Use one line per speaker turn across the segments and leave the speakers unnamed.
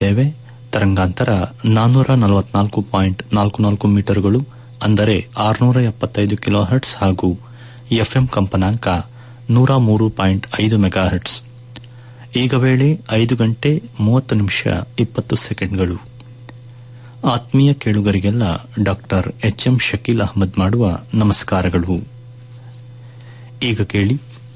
ಇದ್ದೇವೆ ತರಂಗಾಂತರ ನಾನ್ನೂರ ನಲವತ್ನಾಲ್ಕು ಪಾಯಿಂಟ್ ನಾಲ್ಕು ನಾಲ್ಕು ಮೀಟರ್ಗಳು ಅಂದರೆ ಆರುನೂರ ಎಪ್ಪತ್ತೈದು ಕಿಲೋ ಹರ್ಟ್ಸ್ ಹಾಗೂ ಎಫ್ಎಂ ಕಂಪನಾಂಕ ನೂರ ಮೂರು ಪಾಯಿಂಟ್ ಐದು ಮೆಗಾ ಹರ್ಟ್ಸ್ ಈಗ ವೇಳೆ ಐದು ಗಂಟೆ ಮೂವತ್ತು ನಿಮಿಷ ಇಪ್ಪತ್ತು ಸೆಕೆಂಡ್ಗಳು ಆತ್ಮೀಯ ಕೇಳುಗರಿಗೆಲ್ಲ doctor H M Shakeel Ahmad ಮಾಡುವ ನಮಸ್ಕಾರಗಳು ಈಗ ಕೇಳಿ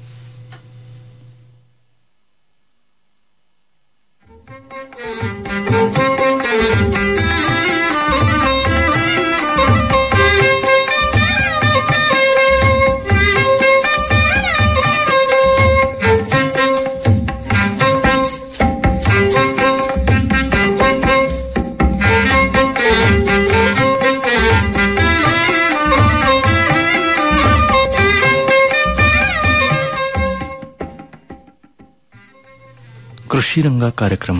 ಕೃಷಿ ರಂಗ ಕಾರ್ಯಕ್ರಮ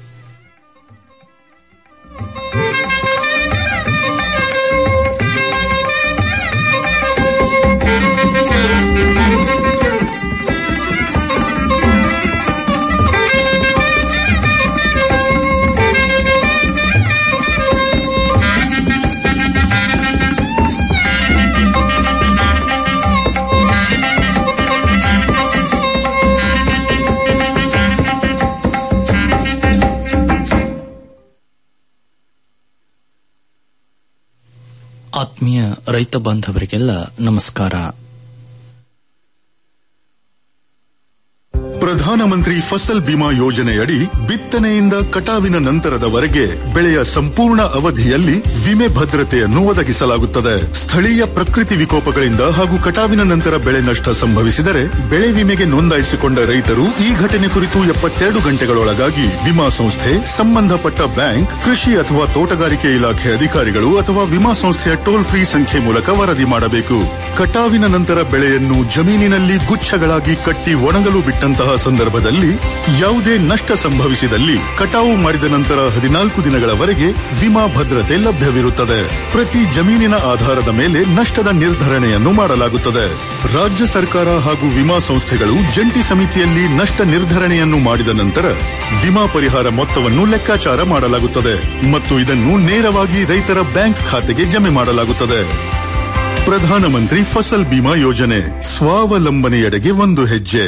ಆತ್ಮೀಯ ರೈತ ಬಾಂಧವರಿಗೆಲ್ಲ ನಮಸ್ಕಾರ
ಪ್ರಧಾನಮಂತ್ರಿ ಫಸಲ್ ಬಿಮಾ ಯೋಜನೆಯಡಿ ಬಿತ್ತನೆಯಿಂದ ಕಟಾವಿನ ನಂತರದವರೆಗೆ ಬೆಳೆಯ ಸಂಪೂರ್ಣ ಅವಧಿಯಲ್ಲಿ ವಿಮೆ ಭದ್ರತೆಯನ್ನು ಒದಗಿಸಲಾಗುತ್ತದೆ ಸ್ಥಳೀಯ ಪ್ರಕೃತಿ ವಿಕೋಪಗಳಿಂದ ಹಾಗೂ ಕಟಾವಿನ ನಂತರ ಬೆಳೆ ನಷ್ಟ ಸಂಭವಿಸಿದರೆ ಬೆಳೆ ವಿಮೆಗೆ ನೋಂದಾಯಿಸಿಕೊಂಡ ರೈತರು ಈ ಘಟನೆ ಕುರಿತು ಎಪ್ಪತ್ತೆರಡು ಗಂಟೆಗಳೊಳಗಾಗಿ ವಿಮಾ ಸಂಸ್ಥೆ ಸಂಬಂಧಪಟ್ಟ ಬ್ಯಾಂಕ್ ಕೃಷಿ ಅಥವಾ ತೋಟಗಾರಿಕೆ ಇಲಾಖೆ ಅಧಿಕಾರಿಗಳು ಅಥವಾ ವಿಮಾ ಸಂಸ್ಥೆಯ ಟೋಲ್ ಫ್ರೀ ಸಂಖ್ಯೆ ಮೂಲಕ ವರದಿ ಮಾಡಬೇಕು ಕಟಾವಿನ ನಂತರ ಬೆಳೆಯನ್ನು ಜಮೀನಿನಲ್ಲಿ ಗುಚ್ಛಗಳಾಗಿ ಕಟ್ಟಿ ಒಣಗಲು ಬಿಟ್ಟಂತಹ ಸಂದರ್ಭದಲ್ಲಿ ಯಾವುದೇ ನಷ್ಟ ಸಂಭವಿಸಿದಲ್ಲಿ ಕಟಾವು ಮಾಡಿದ ನಂತರ ಹದಿನಾಲ್ಕು ದಿನಗಳವರೆಗೆ ವಿಮಾ ಭದ್ರತೆ ಲಭ್ಯವಿರುತ್ತದೆ ಪ್ರತಿ ಜಮೀನಿನ ಆಧಾರದ ಮೇಲೆ ನಷ್ಟದ ನಿರ್ಧರಣೆಯನ್ನು ಮಾಡಲಾಗುತ್ತದೆ ರಾಜ್ಯ ಸರ್ಕಾರ ಹಾಗೂ ವಿಮಾ ಸಂಸ್ಥೆಗಳು ಜಂಟಿ ಸಮಿತಿಯಲ್ಲಿ ನಷ್ಟ ನಿರ್ಧರಣೆಯನ್ನು ಮಾಡಿದ ನಂತರ ವಿಮಾ ಪರಿಹಾರ ಮೊತ್ತವನ್ನು ಲೆಕ್ಕಾಚಾರ ಮಾಡಲಾಗುತ್ತದೆ ಮತ್ತು ಇದನ್ನು ನೇರವಾಗಿ ರೈತರ ಬ್ಯಾಂಕ್ ಖಾತೆಗೆ ಜಮೆ ಮಾಡಲಾಗುತ್ತದೆ ಪ್ರಧಾನಮಂತ್ರಿ ಫಸಲ್ ಬಿಮಾ ಯೋಜನೆ ಸ್ವಾವಲಂಬನೆಯೆಡೆಗೆ ಒಂದು ಹೆಜ್ಜೆ